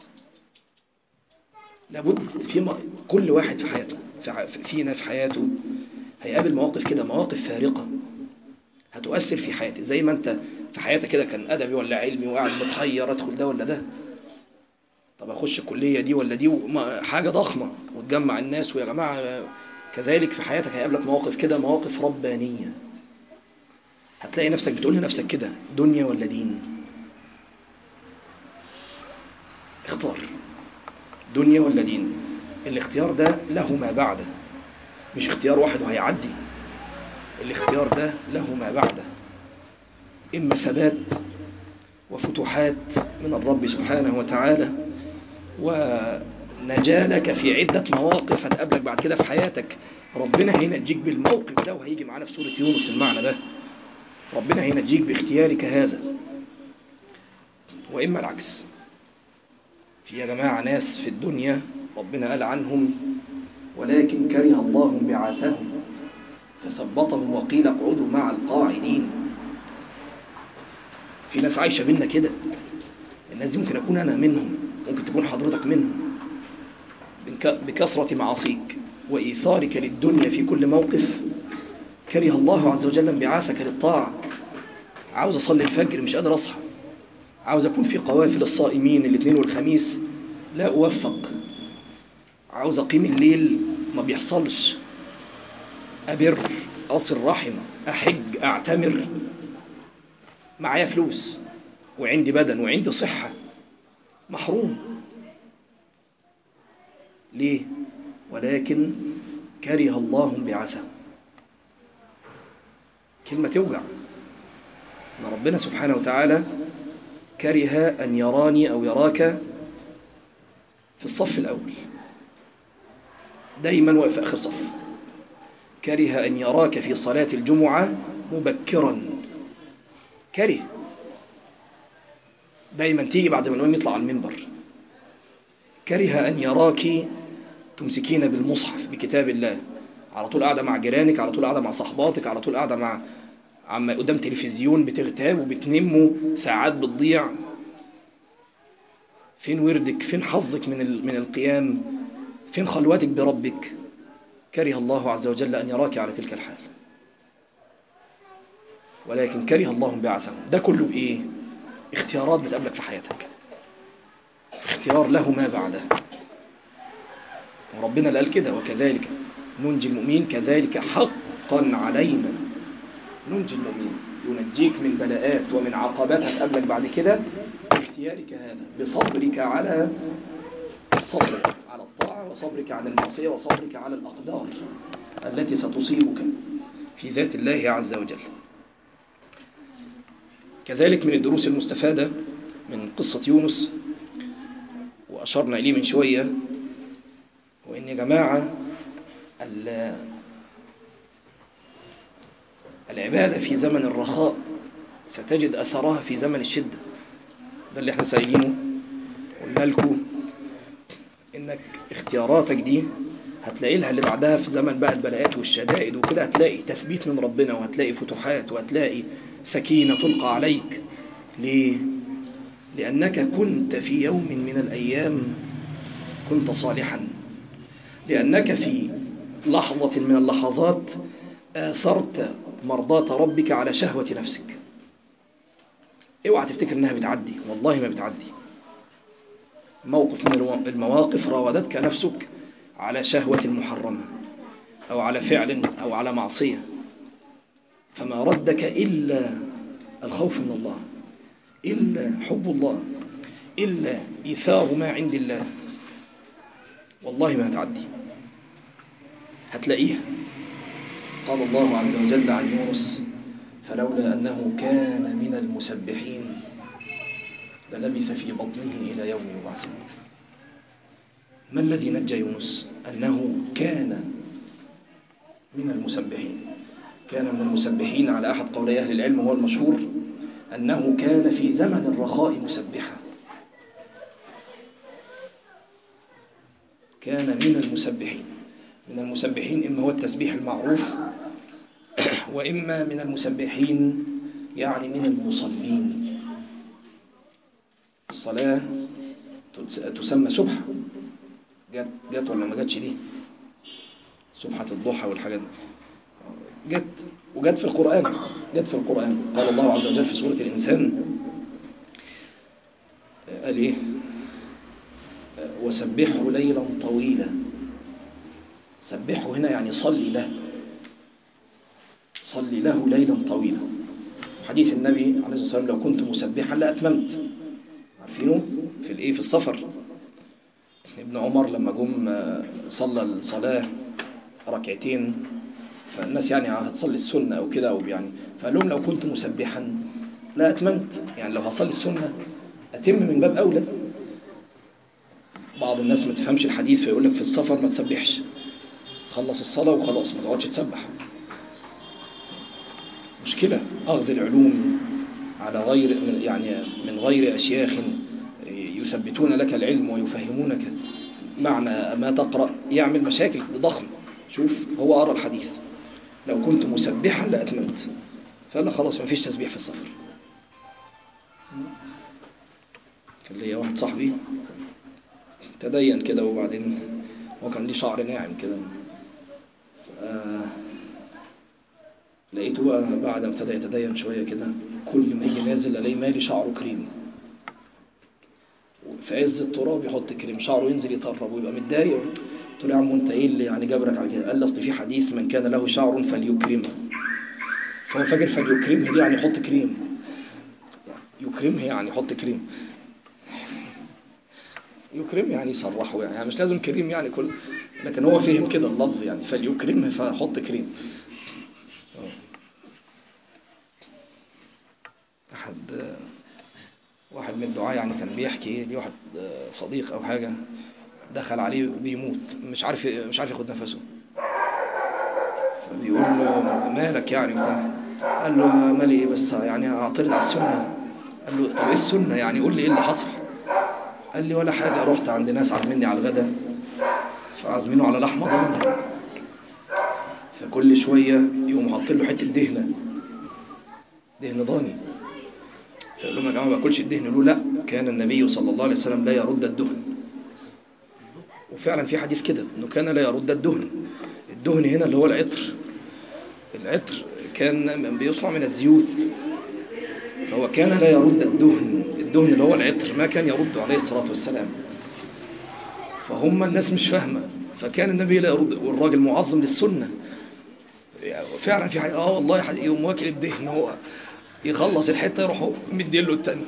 لابد في م... كل واحد في حياته في... فينا في حياته هيقابل مواقف كده مواقف فارقة هتؤثر في حياتي زي ما انت في حياتك كده كان أدبي ولا علمي وقاعد متخير أدخل ده ولا ده طب أخش الكلية دي ولا دي حاجة ضخمة وتجمع الناس ويا جماعة كذلك في حياتك هيقابلك مواقف كده مواقف ربانية هتلاقي نفسك بتقول لنفسك كده دنيا ولا دين اختار دنيا ولا دين الاختيار ده له ما بعده مش اختيار واحد وهيعدي الاختيار ده له ما بعده إما ثبات وفتوحات من الرب سبحانه وتعالى ونجاة لك في عدة مواقف هتقابلك بعد كده في حياتك ربنا هينجيك بالموقف ده وهيجي معانا في سورة يونس المعنى ده ربنا هينجيك باختيارك هذا وإما العكس في يا جماعة ناس في الدنيا ربنا قال عنهم ولكن كره الله بعاثهم فثبطهم وقيل اقعدوا مع القاعدين في ناس عايشة بينا كده الناس دي ممكن أكون أنا منهم ممكن تكون حضرتك منهم بكثرة معاصيك وإيثارك للدنيا في كل موقف كره الله عز وجل انبعاثك للطاعة عاوز أصلي الفجر مش قادر أصحى عاوز أكون في قوافل الصائمين الاثنين والخميس لا أوفق عاوز أقيم الليل ما بيحصلش أبر أصل رحم أحج أعتمر معايا فلوس وعندي بدن وعندي صحة محروم ليه ولكن كره الله انبعاثه كلمة توجع ان ربنا سبحانه وتعالى كره أن يراني أو يراك في الصف الأول دايما واقف آخر صف كره أن يراك في صلاة الجمعة مبكرا كره دايما تيجي بعد ما الإمام يطلع على المنبر كره أن يراك تمسكين بالمصحف بكتاب الله على طول قاعدة مع جيرانك على طول قاعدة مع صحباتك على طول قاعدة مع عم قدام تلفزيون بتغتاب وبتنموا ساعات بتضيع فين وردك فين حظك من من القيام فين خلوتك بربك كره الله عز وجل أن يراك على تلك الحال ولكن كره الله انبعاثهم ده كله بإيه اختيارات بتقابلك في حياتك اختيار له ما بعده وربنا اللي قال كده وكذلك ننجي المؤمنين كذلك حقا علينا ننجي المؤمنين ينجيك من بلاءات ومن عقبات هتقابلك بعد كده باختيارك هذا بصبرك على الصبر على الطاعة وصبرك على المعصية وصبرك على الأقدار التي ستصيبك في ذات الله عز وجل كذلك من الدروس المستفادة من قصة يونس وأشرنا إليه من شوية وإن يا جماعة العبادة في زمن الرخاء ستجد أثرها في زمن الشدة ده اللي احنا سايلينه قلنا لكم إنك اختياراتك دي هتلاقي لها اللي بعدها في زمن بقى البلاءات والشدائد وكده هتلاقي تثبيت من ربنا وهتلاقي فتوحات وهتلاقي سكينة تلقى عليك ليه؟ لأنك كنت في يوم من الأيام كنت صالحا لأنك في لحظة من اللحظات آثرت مرضاة ربك على شهوة نفسك اوعى تفتكر انها بتعدي والله ما بتعدي موقف من المواقف راودتك نفسك على شهوة محرمة أو على فعل أو على معصية فما ردك إلا الخوف من الله إلا حب الله إلا إيثار ما عند الله والله ما هتعدي هتلاقيها قال الله عز وجل عن يونس فلولا أنه كان من المسبحين للبث في بطنه إلى يوم يبعثون ما الذي نجى يونس أنه كان من المسبحين كان من المسبحين على أحد قولي أهل العلم هو المشهور أنه كان في زمن الرخاء مسبحا كان من المسبحين من المسبحين إما هو التسبيح المعروف وإما من المسبحين يعني من المصلين الصلاة تسمى سبحة جت جت ولا ما جاتش دي سبحة الضحى والحاجات دي جت وجت في القرآن جت في القرآن قال الله عز وجل في سورة الإنسان قال إيه وسبحه ليلا طويلا سبحه هنا يعني صلي له صلي له ليلا طويلا حديث النبي عليه الصلاة والسلام لو كنت مسبحا لأتممت عارفينه في الإيه في السفر ابن عمر لما جم صلى الصلاة ركعتين فالناس يعني هتصلي السنة أو كده أو يعني فقال لهم لو كنت مسبحا لا أتممت يعني لو هصلي السنة أتم من باب أولى بعض الناس ما تفهمش الحديث فيقول لك في السفر ما تسبحش خلص الصلاة وخلاص ما تقعدش تسبح مشكلة أخذ العلوم على غير يعني من غير أشياخ يثبتون لك العلم ويفهمونك معنى ما تقرأ يعمل مشاكل ضخم شوف هو أرى الحديث لو كنت مسبحا لأتممت فقال خلاص ما فيش تسبيح في السفر كان ليا واحد صاحبي تدين كده وبعدين هو كان ليه شعر ناعم كده آه لقيته بقى بعد ما ابتدى يتدين شوية كده كل ما يجي نازل الاقي مالي شعره كريم في عز التراب يحط كريم شعره ينزل يطرب ويبقى متضايق قلت له يا عم انت ايه اللي يعني جبرك على كده قال لي اصل في حديث من كان له شعر فليكرمه فهو فاكر فليكرمه دي يعني يحط كريم يكرمه يعني يحط كريم يكرم يعني يصرحه يعني, يعني مش لازم كريم يعني كل لكن هو فهم كده اللفظ يعني فليكرمه فحط كريم أحد واحد من الدعاء يعني كان بيحكي لي واحد صديق أو حاجة دخل عليه بيموت مش عارف مش عارف ياخد نفسه فبيقول له مالك يعني وبتاع قال له مالي ايه بس يعني اعترض على السنة قال له طب ايه السنة يعني قول لي ايه اللي حصل قال لي ولا حاجة رحت عند ناس عازميني على الغدا فعازمينه على لحمة ضاني فكل شوية يقوم حاطين له حتة دهنة دهن ضاني فقال لهم يا جماعة ما باكلش الدهن يقولوا لا كان النبي صلى الله عليه وسلم لا يرد الدهن وفعلا في حديث كده انه كان لا يرد الدهن الدهن هنا اللي هو العطر العطر كان بيصنع من الزيوت فهو كان لا يرد الدهن الدهن اللي هو العطر ما كان يرد عليه الصلاة والسلام فهم الناس مش فاهمة فكان النبي لا يرد والراجل معظم للسنة فعلا في حاجة اه والله يوم واكل الدهن هو يخلص الحتة يروح مدين له التاني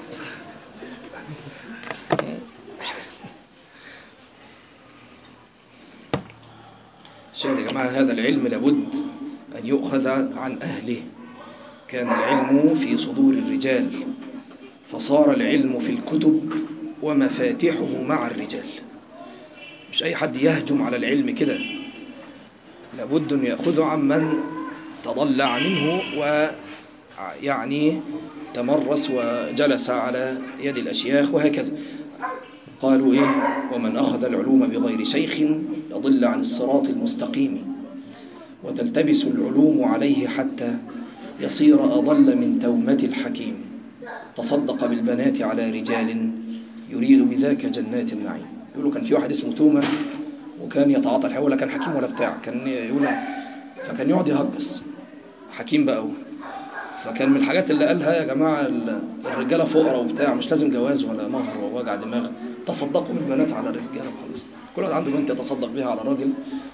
شاهد يا جماعة هذا العلم لابد أن يؤخذ عن أهله كان العلم في صدور الرجال فصار العلم في الكتب ومفاتحه مع الرجال مش أي حد يهجم على العلم كده لابد أن يأخذه عمن تضلع منه ويعني تمرس وجلس على يد الأشياخ وهكذا قالوا إيه ومن أخذ العلوم بغير شيخ يضل عن الصراط المستقيم وتلتبس العلوم عليه حتى يصير أضل من تومة الحكيم تصدق بالبنات على رجال يريد بذاك جنات النعيم يقولوا كان في واحد اسمه تومة وكان يتعاطى الحيوان ولا كان حكيم ولا بتاع كان يقول فكان يقعد يهجس حكيم بقى هو فكان من الحاجات اللي قالها يا جماعة الرجالة فقراء وبتاع مش لازم جواز ولا مهر ووجع دماغ تصدقوا بالبنات على الرجالة خالص كل واحد عنده بنت يتصدق بها على راجل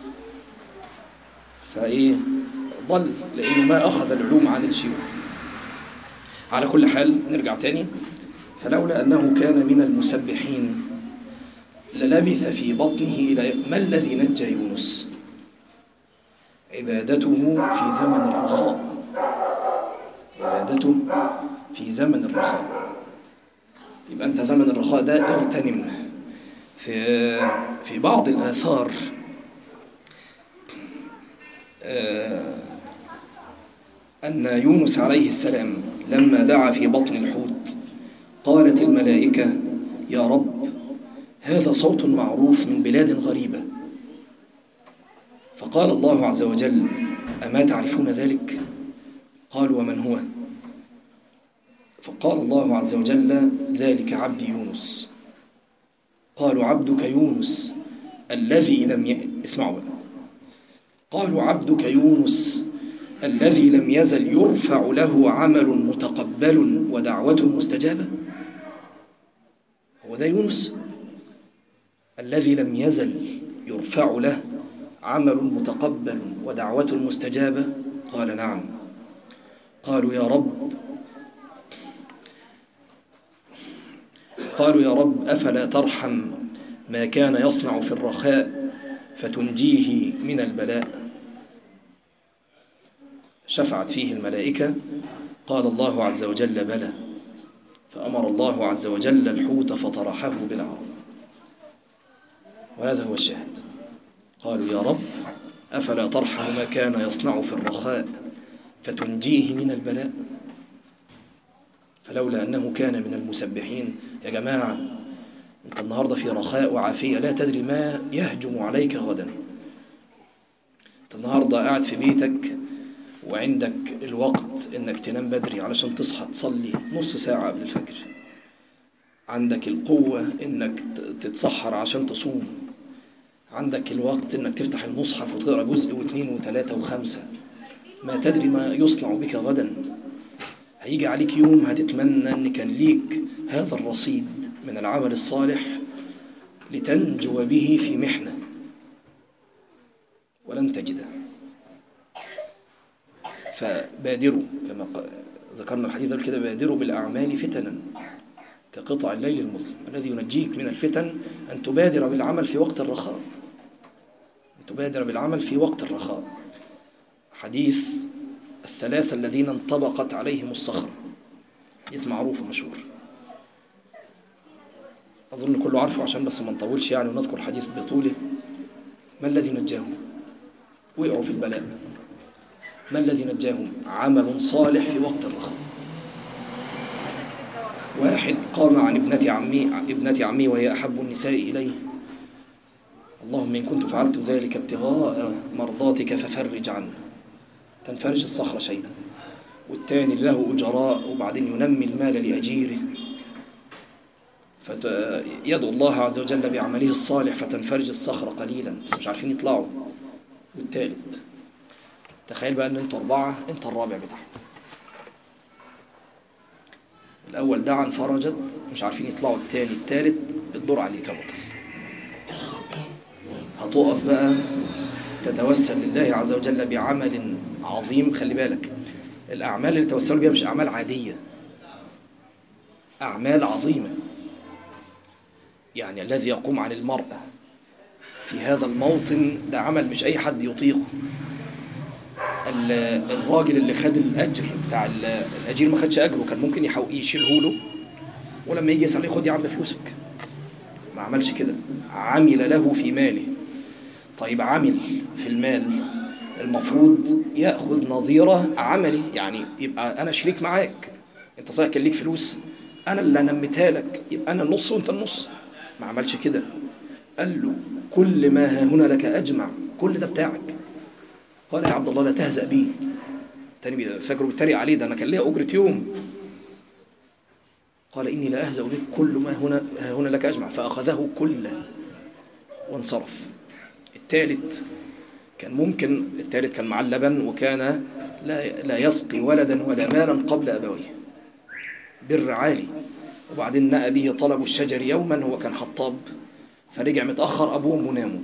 فايه ضل لانه ما اخذ العلوم عن الشيوخ على كل حال نرجع تاني فلولا انه كان من المسبحين للبث في بطنه الى ما الذي نجى يونس عبادته في زمن الرخاء عبادته في زمن الرخاء يبقى انت زمن الرخاء ده اغتنم في في بعض الآثار أن يونس عليه السلام لما دعا في بطن الحوت قالت الملائكة يا رب هذا صوت معروف من بلاد غريبة فقال الله عز وجل أما تعرفون ذلك قالوا ومن هو فقال الله عز وجل ذلك عبدي يونس قالوا عبدك يونس الذي لم ي... اسمعوا بقى قالوا عبدك يونس الذي لم يزل يرفع له عمل متقبل ودعوة مستجابة هو ده يونس الذي لم يزل يرفع له عمل متقبل ودعوة مستجابة قال نعم قالوا يا رب قالوا يا رب أفلا ترحم ما كان يصنع في الرخاء فتنجيه من البلاء شفعت فيه الملائكة قال الله عز وجل بلى فأمر الله عز وجل الحوت فطرحه بالعرض وهذا هو الشاهد قالوا يا رب أفلا ترحم ما كان يصنع في الرخاء فتنجيه من البلاء فلولا أنه كان من المسبحين يا جماعة أنت النهاردة في رخاء وعافية لا تدري ما يهجم عليك غدا أنت النهاردة قاعد في بيتك وعندك الوقت أنك تنام بدري علشان تصحى تصلي نص ساعة قبل الفجر عندك القوة أنك تتسحر عشان تصوم عندك الوقت أنك تفتح المصحف وتقرأ جزء واثنين وثلاثة وخمسة ما تدري ما يصنع بك غدا هيجي عليك يوم هتتمنى أن كان ليك هذا الرصيد من العمل الصالح لتنجو به في محنة ولن تجده فبادروا كما ذكرنا الحديث كده بادروا بالأعمال فتنا كقطع الليل المظلم الذي ينجيك من الفتن أن تبادر بالعمل في وقت الرخاء أن تبادر بالعمل في وقت الرخاء حديث الثلاثة الذين انطبقت عليهم الصخرة حديث معروف ومشهور أظن كله عارفه عشان بس ما نطولش يعني ونذكر الحديث بطوله ما الذي نجاهم وقعوا في البلاء ما الذي نجاهم عمل صالح في وقت الرخاء واحد قام عن ابنة عمي ابنة عمي وهي أحب النساء إليه اللهم إن كنت فعلت ذلك ابتغاء مرضاتك ففرج عنه تنفرج الصخرة شيئا والتاني له أجراء وبعدين ينمي المال لأجيره فيدعو الله عز وجل بعمله الصالح فتنفرج الصخرة قليلا بس مش عارفين يطلعوا والثالث تخيل بقى ان انتوا أربعة انت الرابع بتاعهم الأول دعا انفرجت مش عارفين يطلعوا الثاني الثالث الدور عليك يا بطل هتقف بقى تتوسل لله عز وجل بعمل عظيم خلي بالك الأعمال اللي توسلوا بها مش أعمال عادية أعمال عظيمة يعني الذي يقوم عن المرأة في هذا الموطن ده عمل مش أي حد يطيقه الراجل اللي خد الأجر بتاع الأجير ما خدش أجره كان ممكن يشيله له ولما يجي يسأل خد يا عم فلوسك ما عملش كده عمل له في ماله طيب عمل في المال المفروض يأخذ نظيره عملي يعني يبقى أنا شريك معاك أنت صحيح كان ليك فلوس أنا اللي نمتها لك يبقى أنا النص وأنت النص ما عملش كده قال له كل ما ها هنا لك أجمع كل ده بتاعك قال يا عبد الله لا تهزأ بي التاني فاكره بيتريق عليه ده أنا كان ليا أجرة يوم قال إني لا أهزأ بك كل ما هنا هنا لك أجمع فأخذه كله وانصرف الثالث كان ممكن الثالث كان مع اللبن وكان لا, لا يسقي ولدا ولا مالا قبل أبويه بر عالي وبعدين نأى به طلب الشجر يوما هو كان حطاب فرجع متأخر أبوهم وناموا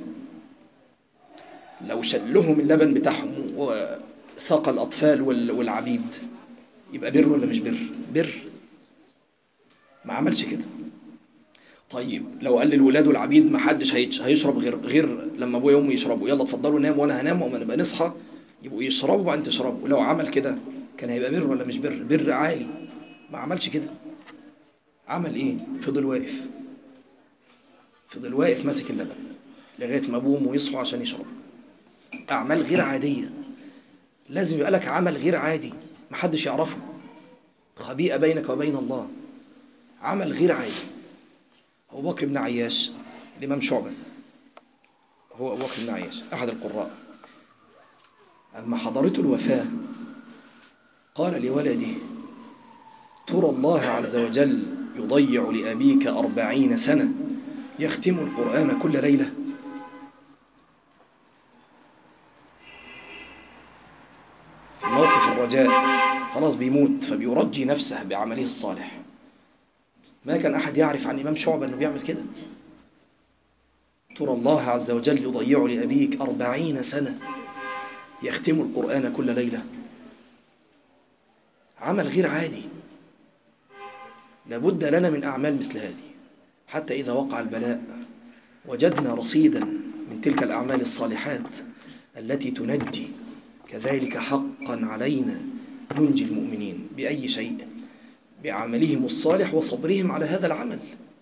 لو شلهم اللبن بتاعهم وساق الأطفال والعبيد يبقى بر ولا مش بر بر ما عملش كده طيب لو قال للولاد والعبيد ما حدش هيشرب غير غير لما ابويا وامي يشربوا يلا اتفضلوا ناموا وانا هنام وما نبقى نصحى يبقوا يشربوا وبعدين تشربوا ولو عمل كده كان هيبقى بر ولا مش بر بر عالي ما عملش كده عمل ايه فضل واقف فضل واقف ماسك اللبن لغايه ما ابوه وامه يصحوا عشان يشربوا اعمال غير عاديه لازم يبقى لك عمل غير عادي محدش يعرفه خبيئه بينك وبين الله عمل غير عادي أبو بكر بن عياش الإمام شعبة هو أبو بكر بن عياش أحد القراء أما حضرته الوفاة قال لولده ترى الله عز وجل يضيع لأبيك أربعين سنة يختم القرآن كل ليلة في موقف الرجاء خلاص بيموت فبيرجي نفسه بعمله الصالح ما كان أحد يعرف عن إمام شعبة أنه بيعمل كده ترى الله عز وجل يضيع لأبيك أربعين سنة يختم القرآن كل ليلة عمل غير عادي لابد لنا من أعمال مثل هذه حتى إذا وقع البلاء وجدنا رصيدا من تلك الأعمال الصالحات التي تنجي كذلك حقا علينا ننجي المؤمنين بأي شيء بعملهم الصالح وصبرهم على هذا العمل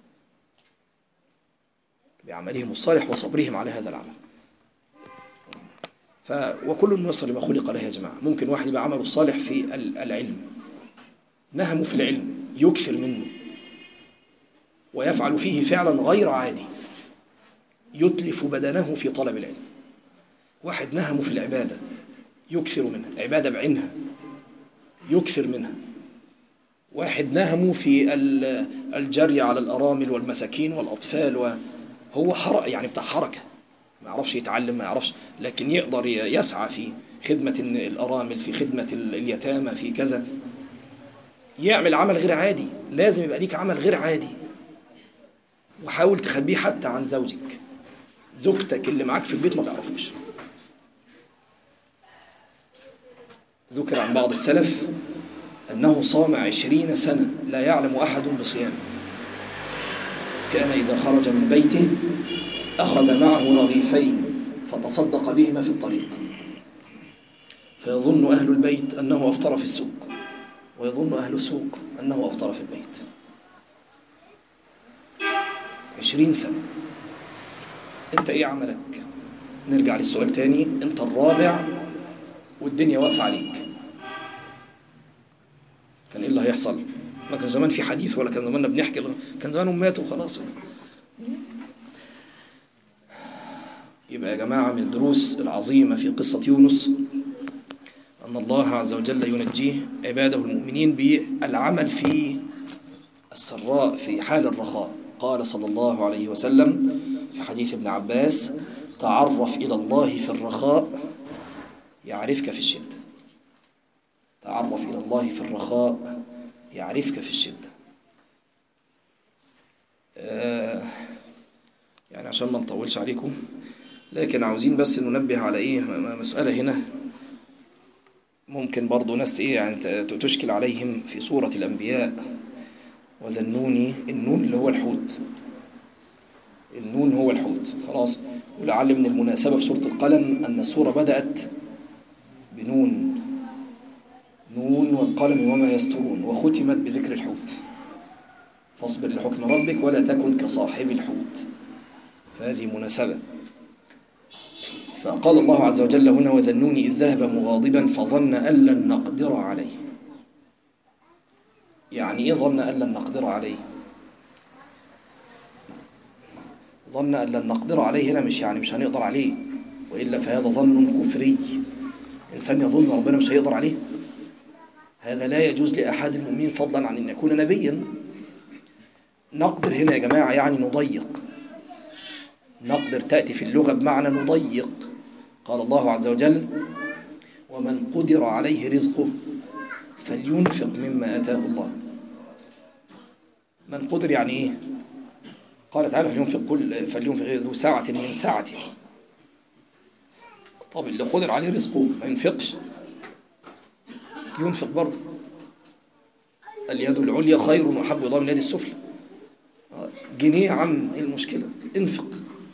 بعملهم الصالح وصبرهم على هذا العمل ف وكل يصل لما خلق له يا جماعة ممكن واحد يبقى عمله الصالح في العلم نهمه في العلم يكثر منه ويفعل فيه فعلا غير عادي يتلف بدنه في طلب العلم واحد نهمه في العبادة يكثر منها العبادة بعينها يكثر منها واحد نهمه في الجري على الأرامل والمساكين والأطفال وهو حرق يعني بتاع حركة ما يعرفش يتعلم ما يعرفش لكن يقدر يسعى في خدمة الأرامل في خدمة اليتامى في كذا يعمل عمل غير عادي لازم يبقى ليك عمل غير عادي وحاول تخبيه حتى عن زوجك زوجتك اللي معاك في البيت ما تعرفوش ذكر عن بعض السلف أنه صام عشرين سنة لا يعلم أحد بصيامه كان إذا خرج من بيته أخذ معه رغيفين فتصدق بهما في الطريق فيظن أهل البيت أنه أفطر في السوق ويظن أهل السوق أنه أفطر في البيت عشرين سنة أنت إيه عملك نرجع للسؤال تاني أنت الرابع والدنيا واقفة عليك كان إيه اللي هيحصل ما كان زمان في حديث ولا كان زماننا بنحكي كان زمانهم ماتوا خلاص يبقى يا جماعة من الدروس العظيمة في قصة يونس أن الله عز وجل ينجيه عباده المؤمنين بالعمل في السراء في حال الرخاء قال صلى الله عليه وسلم في حديث ابن عباس تعرف إلى الله في الرخاء يعرفك في الشدة تعرف إلى الله في الرخاء يعرفك في الشدة آه يعني عشان ما نطولش عليكم لكن عاوزين بس ننبه على ايه مسألة هنا ممكن برضو ناس ايه يعني تشكل عليهم في سورة الأنبياء ولا النوني النون اللي هو الحوت النون هو الحوت خلاص ولعل من المناسبة في سورة القلم أن السورة بدأت بنون نون والقلم وما يسترون وختمت بذكر الحوت فاصبر لحكم ربك ولا تكن كصاحب الحوت فهذه مناسبة فقال الله عز وجل هنا وذنوني إذ ذهب مغاضبا فظن أن لن نقدر عليه يعني إيه ظن أن لن نقدر عليه ظن أن لن نقدر عليه هنا مش يعني مش هنقدر عليه وإلا فهذا ظن كفري إنسان يظن ربنا مش هيقدر عليه هذا لا يجوز لأحد المؤمنين فضلا عن أن يكون نبيا نقدر هنا يا جماعة يعني نضيق نقدر تأتي في اللغة بمعنى نضيق قال الله عز وجل ومن قدر عليه رزقه فلينفق مما أتاه الله من قدر يعني إيه قال تعالى فلينفق كل فلينفق ذو ساعة من ساعته طب اللي قدر عليه رزقه ما ينفقش ينفق برضه اليد العليا خير وأحب إلى من اليد السفلى جنيه عم ايه المشكلة انفق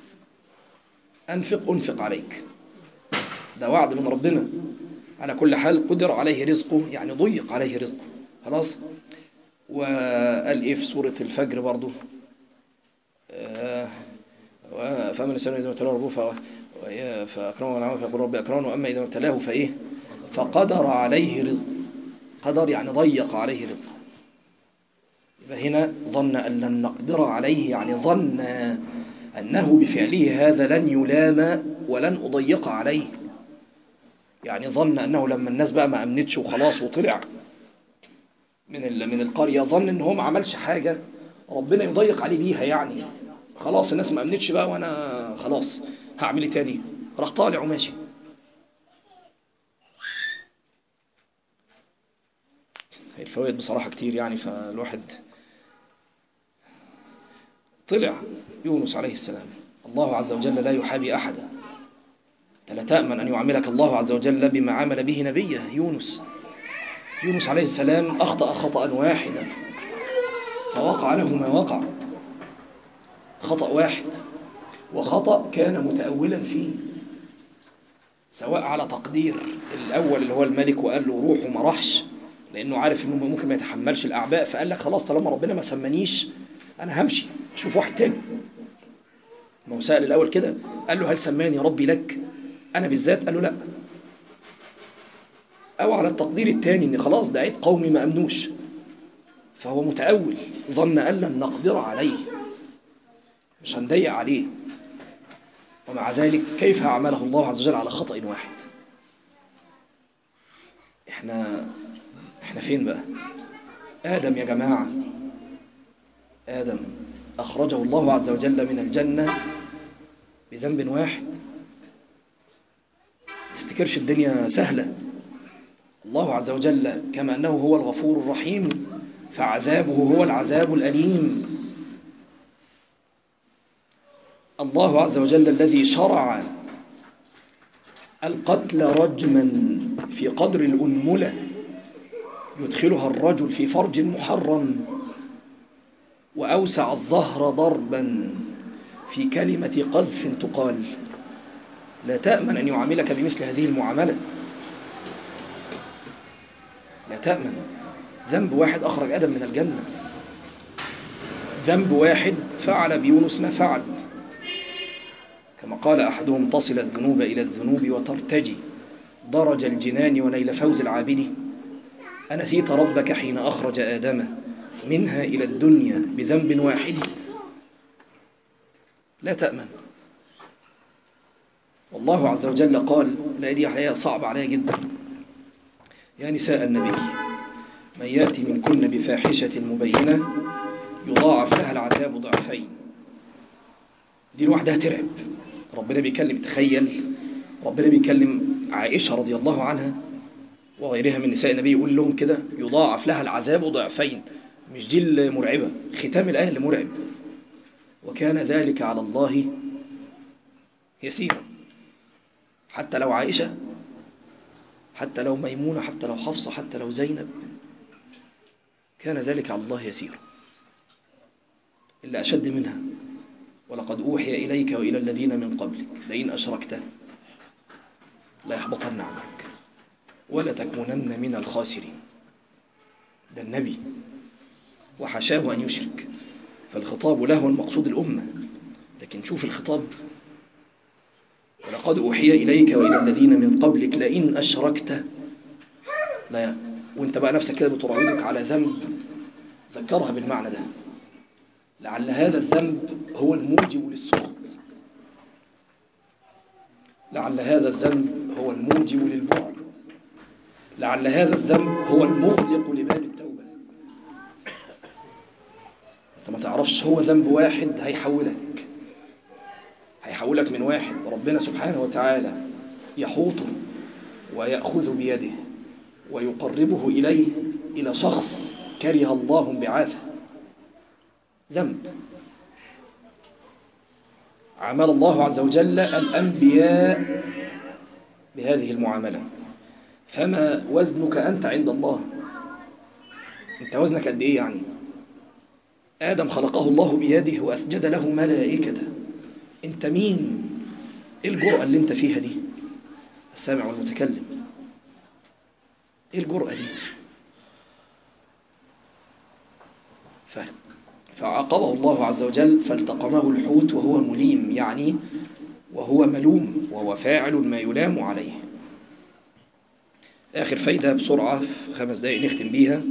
انفق انفق عليك ده وعد من ربنا على كل حال قدر عليه رزقه يعني ضيق عليه رزقه خلاص وقال ايه في سورة الفجر برضو آه فأما الإنسان إذا ابتلاه ربه فأكرمه ونعمه فيقول ربي أكرمه وأما إذا ابتلاه فإيه فقدر عليه رزقه قدر يعني ضيق عليه رزقه يبقى هنا ظن أن لن نقدر عليه يعني ظن أنه بفعله هذا لن يلام ولن أضيق عليه يعني ظن أنه لما الناس بقى ما أمنتش وخلاص وطلع من من القرية ظن أنه هو ما عملش حاجة ربنا يضيق عليه بيها يعني خلاص الناس ما أمنتش بقى وأنا خلاص هعمل ايه تاني راح طالع وماشي الفوائد بصراحة كتير يعني فالواحد طلع يونس عليه السلام الله عز وجل لا يحابي أحدا لا تأمن أن يعاملك الله عز وجل بما عمل به نبيه يونس يونس عليه السلام أخطأ خطأ واحدا فوقع له ما وقع خطأ واحد وخطأ كان متأولا فيه سواء على تقدير الأول اللي هو الملك وقال له روح وما راحش لأنه عارف أنه ممكن ما يتحملش الأعباء فقال لك خلاص طالما ربنا ما سمنيش أنا همشي شوف واحد تاني ما هو سأل الأول كده قال له هل سماني ربي لك أنا بالذات قال له لا أو على التقدير الثاني أن خلاص دعيت قومي ما أمنوش فهو متأول ظن أن لن نقدر عليه مش هنضيق عليه ومع ذلك كيف عمله الله عز وجل على خطأ واحد احنا احنا فين بقى آدم يا جماعة آدم أخرجه الله عز وجل من الجنة بذنب واحد تفتكرش الدنيا سهلة الله عز وجل كما أنه هو الغفور الرحيم فعذابه هو العذاب الأليم الله عز وجل الذي شرع القتل رجما في قدر الأنملة يدخلها الرجل في فرج محرم وأوسع الظهر ضربا في كلمة قذف تقال لا تأمن أن يعاملك بمثل هذه المعاملة لا تأمن ذنب واحد أخرج آدم من الجنة ذنب واحد فعل بيونس ما فعل كما قال أحدهم تصل الذنوب إلى الذنوب وترتجي درج الجنان ونيل فوز العابد أنسيت ربك حين أخرج آدم منها إلى الدنيا بذنب واحد لا تأمن والله عز وجل قال لا دي حياة صعبة عليها جدا يا نساء النبي من يأتي منكن بفاحشة مبينة يضاعف لها العذاب ضعفين دي لوحدها ترعب ربنا بيكلم تخيل ربنا بيكلم عائشة رضي الله عنها وغيرها من نساء النبي يقول لهم كده يضاعف لها العذاب ضعفين مش دي المرعبة ختام الآية اللي مرعب وكان ذلك على الله يسيرا حتى لو عائشة حتى لو ميمونة حتى لو حفصة حتى لو زينب كان ذلك على الله يسيرا إلا أشد منها ولقد أوحي إليك وإلى الذين من قبلك لئن أشركت لا يحبطن عنك ولا تكونن من الخاسرين ده النبي وحشاه أن يشرك فالخطاب له المقصود الأمة لكن شوف الخطاب ولقد أوحي إليك وإلى الذين من قبلك لئن أشركت لا وانت بقى نفسك كده بتراودك على ذنب ذكرها بالمعنى ده لعل هذا الذنب هو الموجب للسخط لعل هذا الذنب هو الموجب للبعد لعل هذا الذنب هو المغلق لباب التوبة انت ما تعرفش هو ذنب واحد هيحولك هيحولك من واحد ربنا سبحانه وتعالى يحوطه ويأخذ بيده ويقربه إليه إلى شخص كره الله انبعاثه ذنب عمل الله عز وجل الأنبياء بهذه المعاملة فما وزنك أنت عند الله أنت وزنك قد إيه يعني آدم خلقه الله بيده وأسجد له ملائكته أنت مين إيه الجرأة اللي أنت فيها دي السامع والمتكلم إيه الجرأة دي ف... فعاقبه الله عز وجل فالتقمه الحوت وهو مليم يعني وهو ملوم وهو فاعل ما يلام عليه آخر فايدة بسرعة في خمس دقائق نختم بيها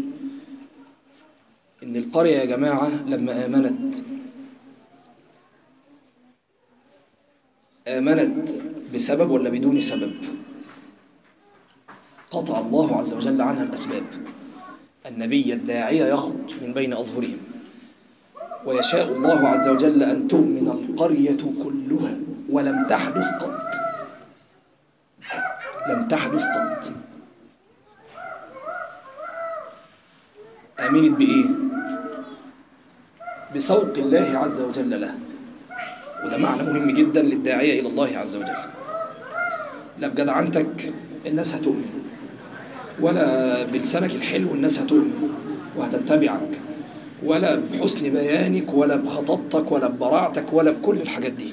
إن القرية يا جماعة لما آمنت آمنت بسبب ولا بدون سبب قطع الله عز وجل عنها الأسباب النبي الداعية يخرج من بين أظهرهم ويشاء الله عز وجل أن تؤمن القرية كلها ولم تحدث قط لم تحدث قط آمنت بإيه بسوق الله عز وجل له وده معنى مهم جدا للداعية إلى الله عز وجل لا بجدعنتك الناس هتؤمن ولا بلسانك الحلو الناس هتؤمن وهتتبعك ولا بحسن بيانك ولا بخططك ولا ببراعتك ولا بكل الحاجات دي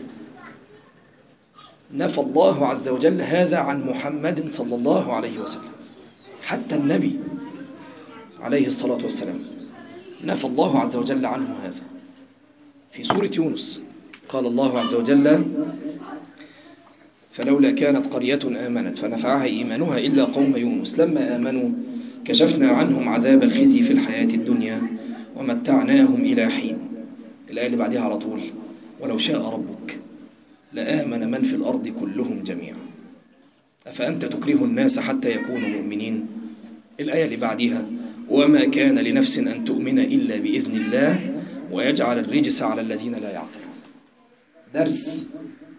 نفى الله عز وجل هذا عن محمد صلى الله عليه وسلم حتى النبي عليه الصلاة والسلام نفى الله عز وجل عنه هذا في سورة يونس قال الله عز وجل فلولا كانت قرية آمنت فنفعها إيمانها إلا قوم يونس لما آمنوا كشفنا عنهم عذاب الخزي في الحياة الدنيا ومتعناهم إلى حين الآية اللي بعدها على طول ولو شاء ربك لآمن من في الأرض كلهم جميعا أفأنت تكره الناس حتى يكونوا مؤمنين الآية اللي بعدها وما كان لنفس أن تؤمن إلا بإذن الله ويجعل الرجس على الذين لا يعقلون درس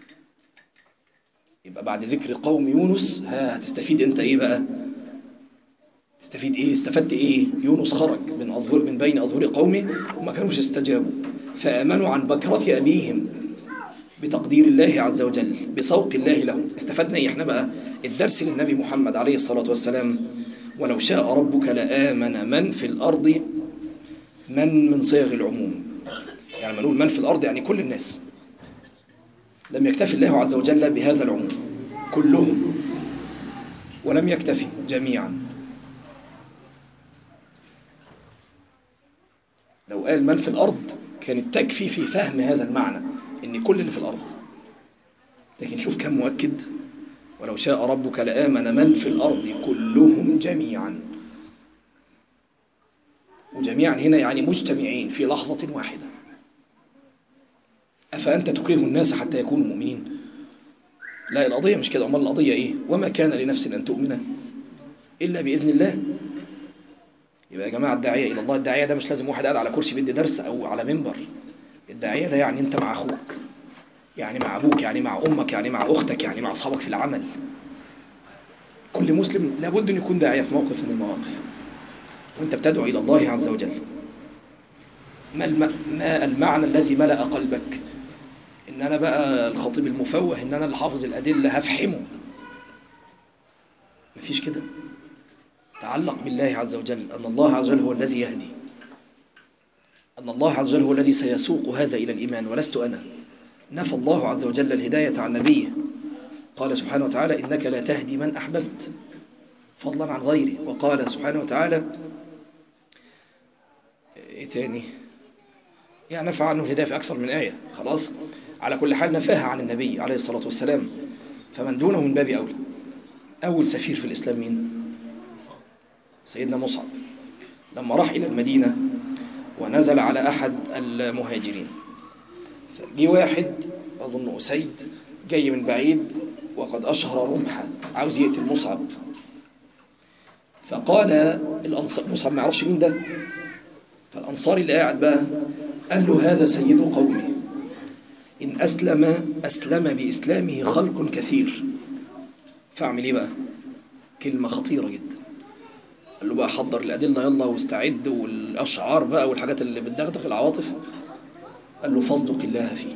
يبقى بعد ذكر قوم يونس ها هتستفيد انت ايه بقى تستفيد ايه استفدت ايه يونس خرج من أظهر من بين أظهر قومه وما كانوش استجابوا فآمنوا عن بكرة أبيهم بتقدير الله عز وجل بسوق الله لهم استفدنا ايه احنا بقى الدرس للنبي محمد عليه الصلاة والسلام ولو شاء ربك لآمن من في الأرض من من صيغ العموم يعني ما نقول من في الأرض يعني كل الناس لم يكتفي الله عز وجل بهذا العموم كلهم ولم يكتفي جميعا لو قال من في الأرض كانت تكفي في فهم هذا المعنى ان كل اللي في الأرض لكن شوف كم مؤكد ولو شاء ربك لآمن من في الأرض كلهم جميعا وجميعا هنا يعني مجتمعين في لحظة واحدة أفأنت تكره الناس حتى يكونوا مؤمنين لا القضية مش كده أمال القضية إيه وما كان لنفس أن تؤمن إلا بإذن الله يبقى يا جماعة الداعية إلى الله الداعية ده مش لازم واحد قاعد على كرسي بيدي درس أو على منبر الداعية ده يعني أنت مع أخوك يعني مع أبوك يعني مع أمك يعني مع أختك يعني مع أصحابك في العمل كل مسلم لابد أن يكون داعية في موقف من المواقف وأنت بتدعو إلى الله عز وجل ما, الم... ما المعنى الذي ملأ قلبك إن أنا بقى الخطيب المفوه إن أنا اللي حافظ الأدلة هفحمه مفيش كده تعلق بالله عز وجل أن الله عز وجل هو الذي يهدي أن الله عز وجل هو الذي سيسوق هذا إلى الإيمان ولست أنا نفى الله عز وجل الهداية عن نبيه قال سبحانه وتعالى إنك لا تهدي من أحببت فضلا عن غيره وقال سبحانه وتعالى إيه تاني يعني نفى عنه الهداية في أكثر من آية خلاص على كل حال نفاها عن النبي عليه الصلاة والسلام فمن دونه من باب أولى أول سفير في الإسلام مين سيدنا مصعب لما راح إلى المدينة ونزل على أحد المهاجرين جه واحد أظن أسيد جاي من بعيد وقد أشهر رمحا عاوز يقتل مصعب فقال الأنصار مصعب ما يعرفش مين ده فالأنصاري اللي قاعد بقى قال له هذا سيد قومي إن أسلم أسلم بإسلامه خلق كثير فاعمل إيه بقى كلمة خطيرة جدا قال له بقى حضر الأدلة يلا واستعد والأشعار بقى والحاجات اللي بتدغدغ العواطف قال له فاصدق الله فيه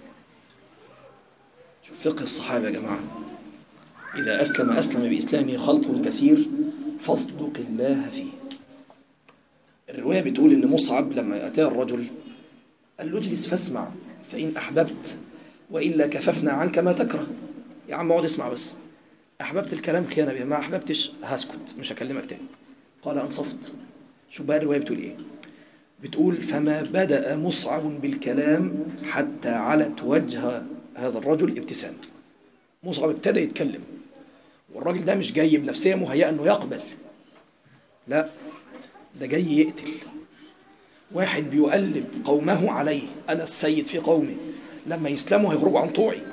شوف فقه الصحابة يا جماعة إذا أسلم أسلم بإسلامه خلق كثير فاصدق الله فيه الرواية بتقول إن مصعب لما أتاه الرجل قال له اجلس فاسمع فإن أحببت وإلا كففنا عنك ما تكره يا عم اقعد اسمع بس أحببت الكلام خيانة بيه ما أحببتش هسكت مش هكلمك تاني قال أنصفت شوف بقى الرواية بتقول إيه بتقول فما بدأ مصعب بالكلام حتى علت وجه هذا الرجل ابتسام مصعب ابتدى يتكلم والراجل ده مش جاي بنفسية مهيئة أنه يقبل لا ده جاي يقتل واحد بيؤلب قومه عليه أنا السيد في قومي لما يسلموا هيخرجوا عن طوعي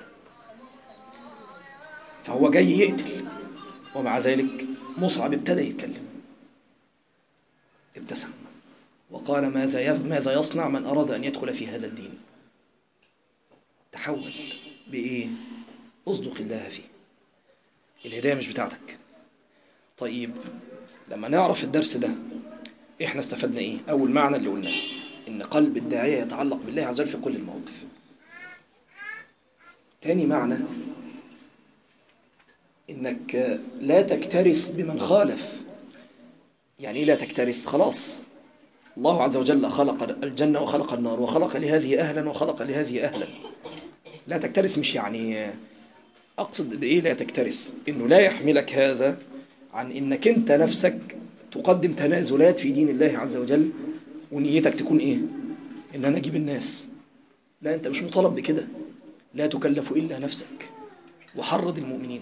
فهو جاي يقتل ومع ذلك مصعب ابتدى يتكلم ابتسم وقال ماذا ماذا يصنع من أراد أن يدخل في هذا الدين تحول بإيه اصدق الله فيه الهداية مش بتاعتك طيب لما نعرف الدرس ده احنا استفدنا ايه اول معنى اللي قلناه ان قلب الداعية يتعلق بالله عز وجل في كل المواقف تاني معنى انك لا تكترث بمن خالف يعني ايه لا تكترث خلاص الله عز وجل خلق الجنة وخلق النار وخلق لهذه أهلا وخلق لهذه أهلا لا تكترث مش يعني أقصد بإيه لا تكترث إنه لا يحملك هذا عن إنك أنت نفسك تقدم تنازلات في دين الله عز وجل ونيتك تكون إيه إن أنا أجيب الناس لا أنت مش مطالب بكده لا تكلف إلا نفسك وحرض المؤمنين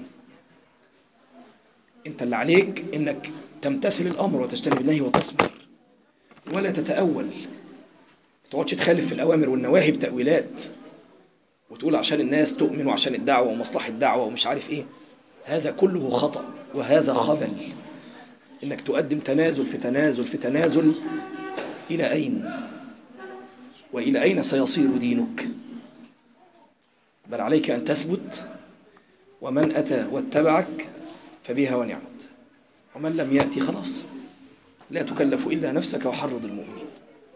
أنت اللي عليك إنك تمتثل الأمر وتجتنب النهي وتصبر ولا تتأول تقعدش تخالف في الأوامر والنواهي بتأويلات وتقول عشان الناس تؤمن وعشان الدعوة ومصلحة الدعوة ومش عارف إيه هذا كله خطأ وهذا خبل إنك تقدم تنازل في تنازل في تنازل إلى أين وإلى أين سيصير دينك بل عليك أن تثبت ومن أتى واتبعك فبها ونعمت ومن لم يأتي خلاص لا تكلف إلا نفسك وحرض المؤمنين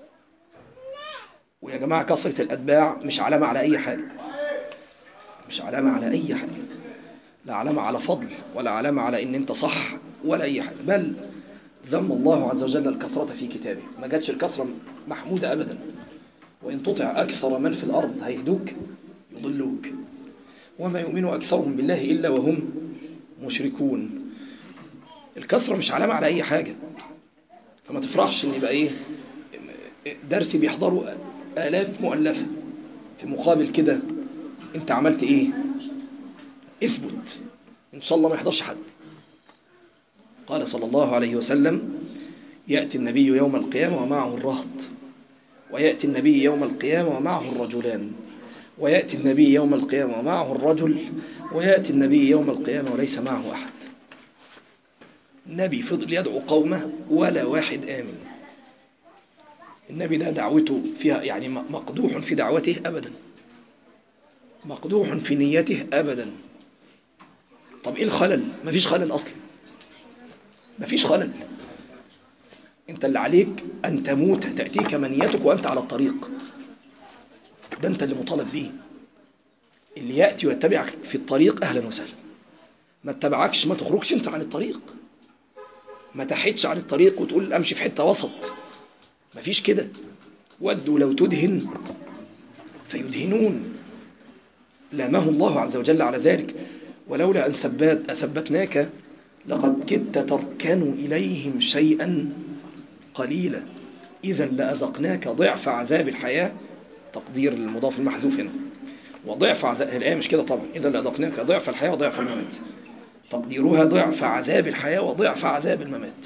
ويا جماعة كثرة الأتباع مش علامة على أي حاجة مش علامة على أي حاجة لا علامة على فضل ولا علامة على إن أنت صح ولا أي حاجة بل ذم الله عز وجل الكثرة في كتابه ما جاتش الكثرة محمودة أبدا وإن تطع أكثر من في الأرض هيهدوك يضلوك وما يؤمن أكثرهم بالله إلا وهم مشركون الكثرة مش علامة على أي حاجة فما تفرحش ان يبقى ايه درس بيحضروا آلاف مؤلفة في مقابل كده انت عملت ايه اثبت ان شاء الله ما يحضرش حد قال صلى الله عليه وسلم يأتي النبي يوم القيامة ومعه الرهط ويأتي النبي يوم القيامة ومعه الرجلان ويأتي النبي يوم القيامة ومعه الرجل ويأتي النبي يوم القيامة وليس معه أحد النبي فضل يدعو قومه ولا واحد آمن النبي ده دعوته فيها يعني مقدوح في دعوته أبدا مقدوح في نيته أبدا طب إيه الخلل مفيش خلل أصلا مفيش خلل انت اللي عليك أن تموت تأتيك منيتك وأنت على الطريق ده انت اللي مطالب به اللي يأتي ويتبعك في الطريق أهلا وسهلا ما اتبعكش ما تخرجش انت عن الطريق ما تحيدش عن الطريق وتقول امشي في حتة وسط مفيش كده ودوا لو تدهن فيدهنون لامه الله عز وجل على ذلك ولولا أن ثبات أثبتناك لقد كدت تركن إليهم شيئا قليلا إذا لأذقناك ضعف عذاب الحياة تقدير المضاف المحذوف هنا وضعف عذاب الآية مش كده طبعا إذا لأذقناك ضعف الحياة وضعف الممات تقديرها ضعف عذاب الحياة وضعف عذاب الممات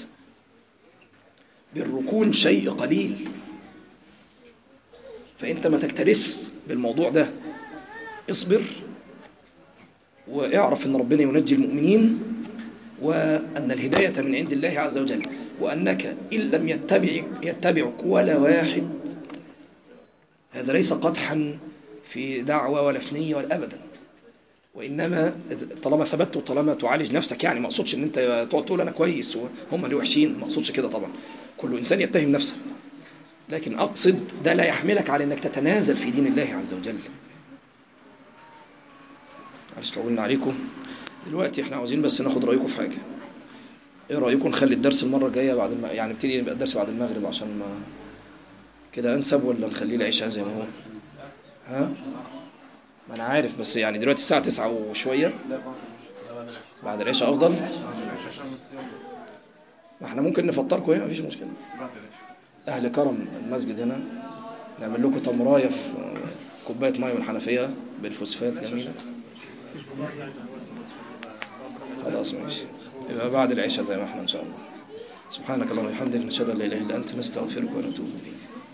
بالركون شيء قليل فأنت ما تكترث بالموضوع ده اصبر واعرف ان ربنا ينجي المؤمنين وأن الهداية من عند الله عز وجل وأنك إن لم يتبع يتبعك ولا واحد هذا ليس قدحا في دعوة ولا في نية ولا أبدا وإنما طالما ثبت وطالما تعالج نفسك يعني ما أقصدش إن أنت تقعد تقول أنا كويس وهم اللي وحشين ما أقصدش كده طبعا كل إنسان يتهم نفسه لكن أقصد ده لا يحملك على أنك تتنازل في دين الله عز وجل معلش طولنا عليكم دلوقتي احنا عاوزين بس ناخد رأيكم في حاجة ايه رأيكم نخلي الدرس المرة الجاية بعد الم... يعني نبتدي يبقى الدرس بعد المغرب عشان ما كده انسب ولا نخليه العشاء زي ما هو ها ما انا عارف بس يعني دلوقتي الساعة تسعة وشوية بعد العشاء افضل ما احنا ممكن نفطركم هنا مفيش مشكلة اهل كرم المسجد هنا نعمل لكم تمرايه في كوبايه ميه من الحنفيه بالفوسفات جميله خلاص ماشي يبقى بعد العشاء زي ما احنا ان شاء الله سبحانك اللهم وبحمدك نشهد ان لا اله الا انت نستغفرك ونتوب اليك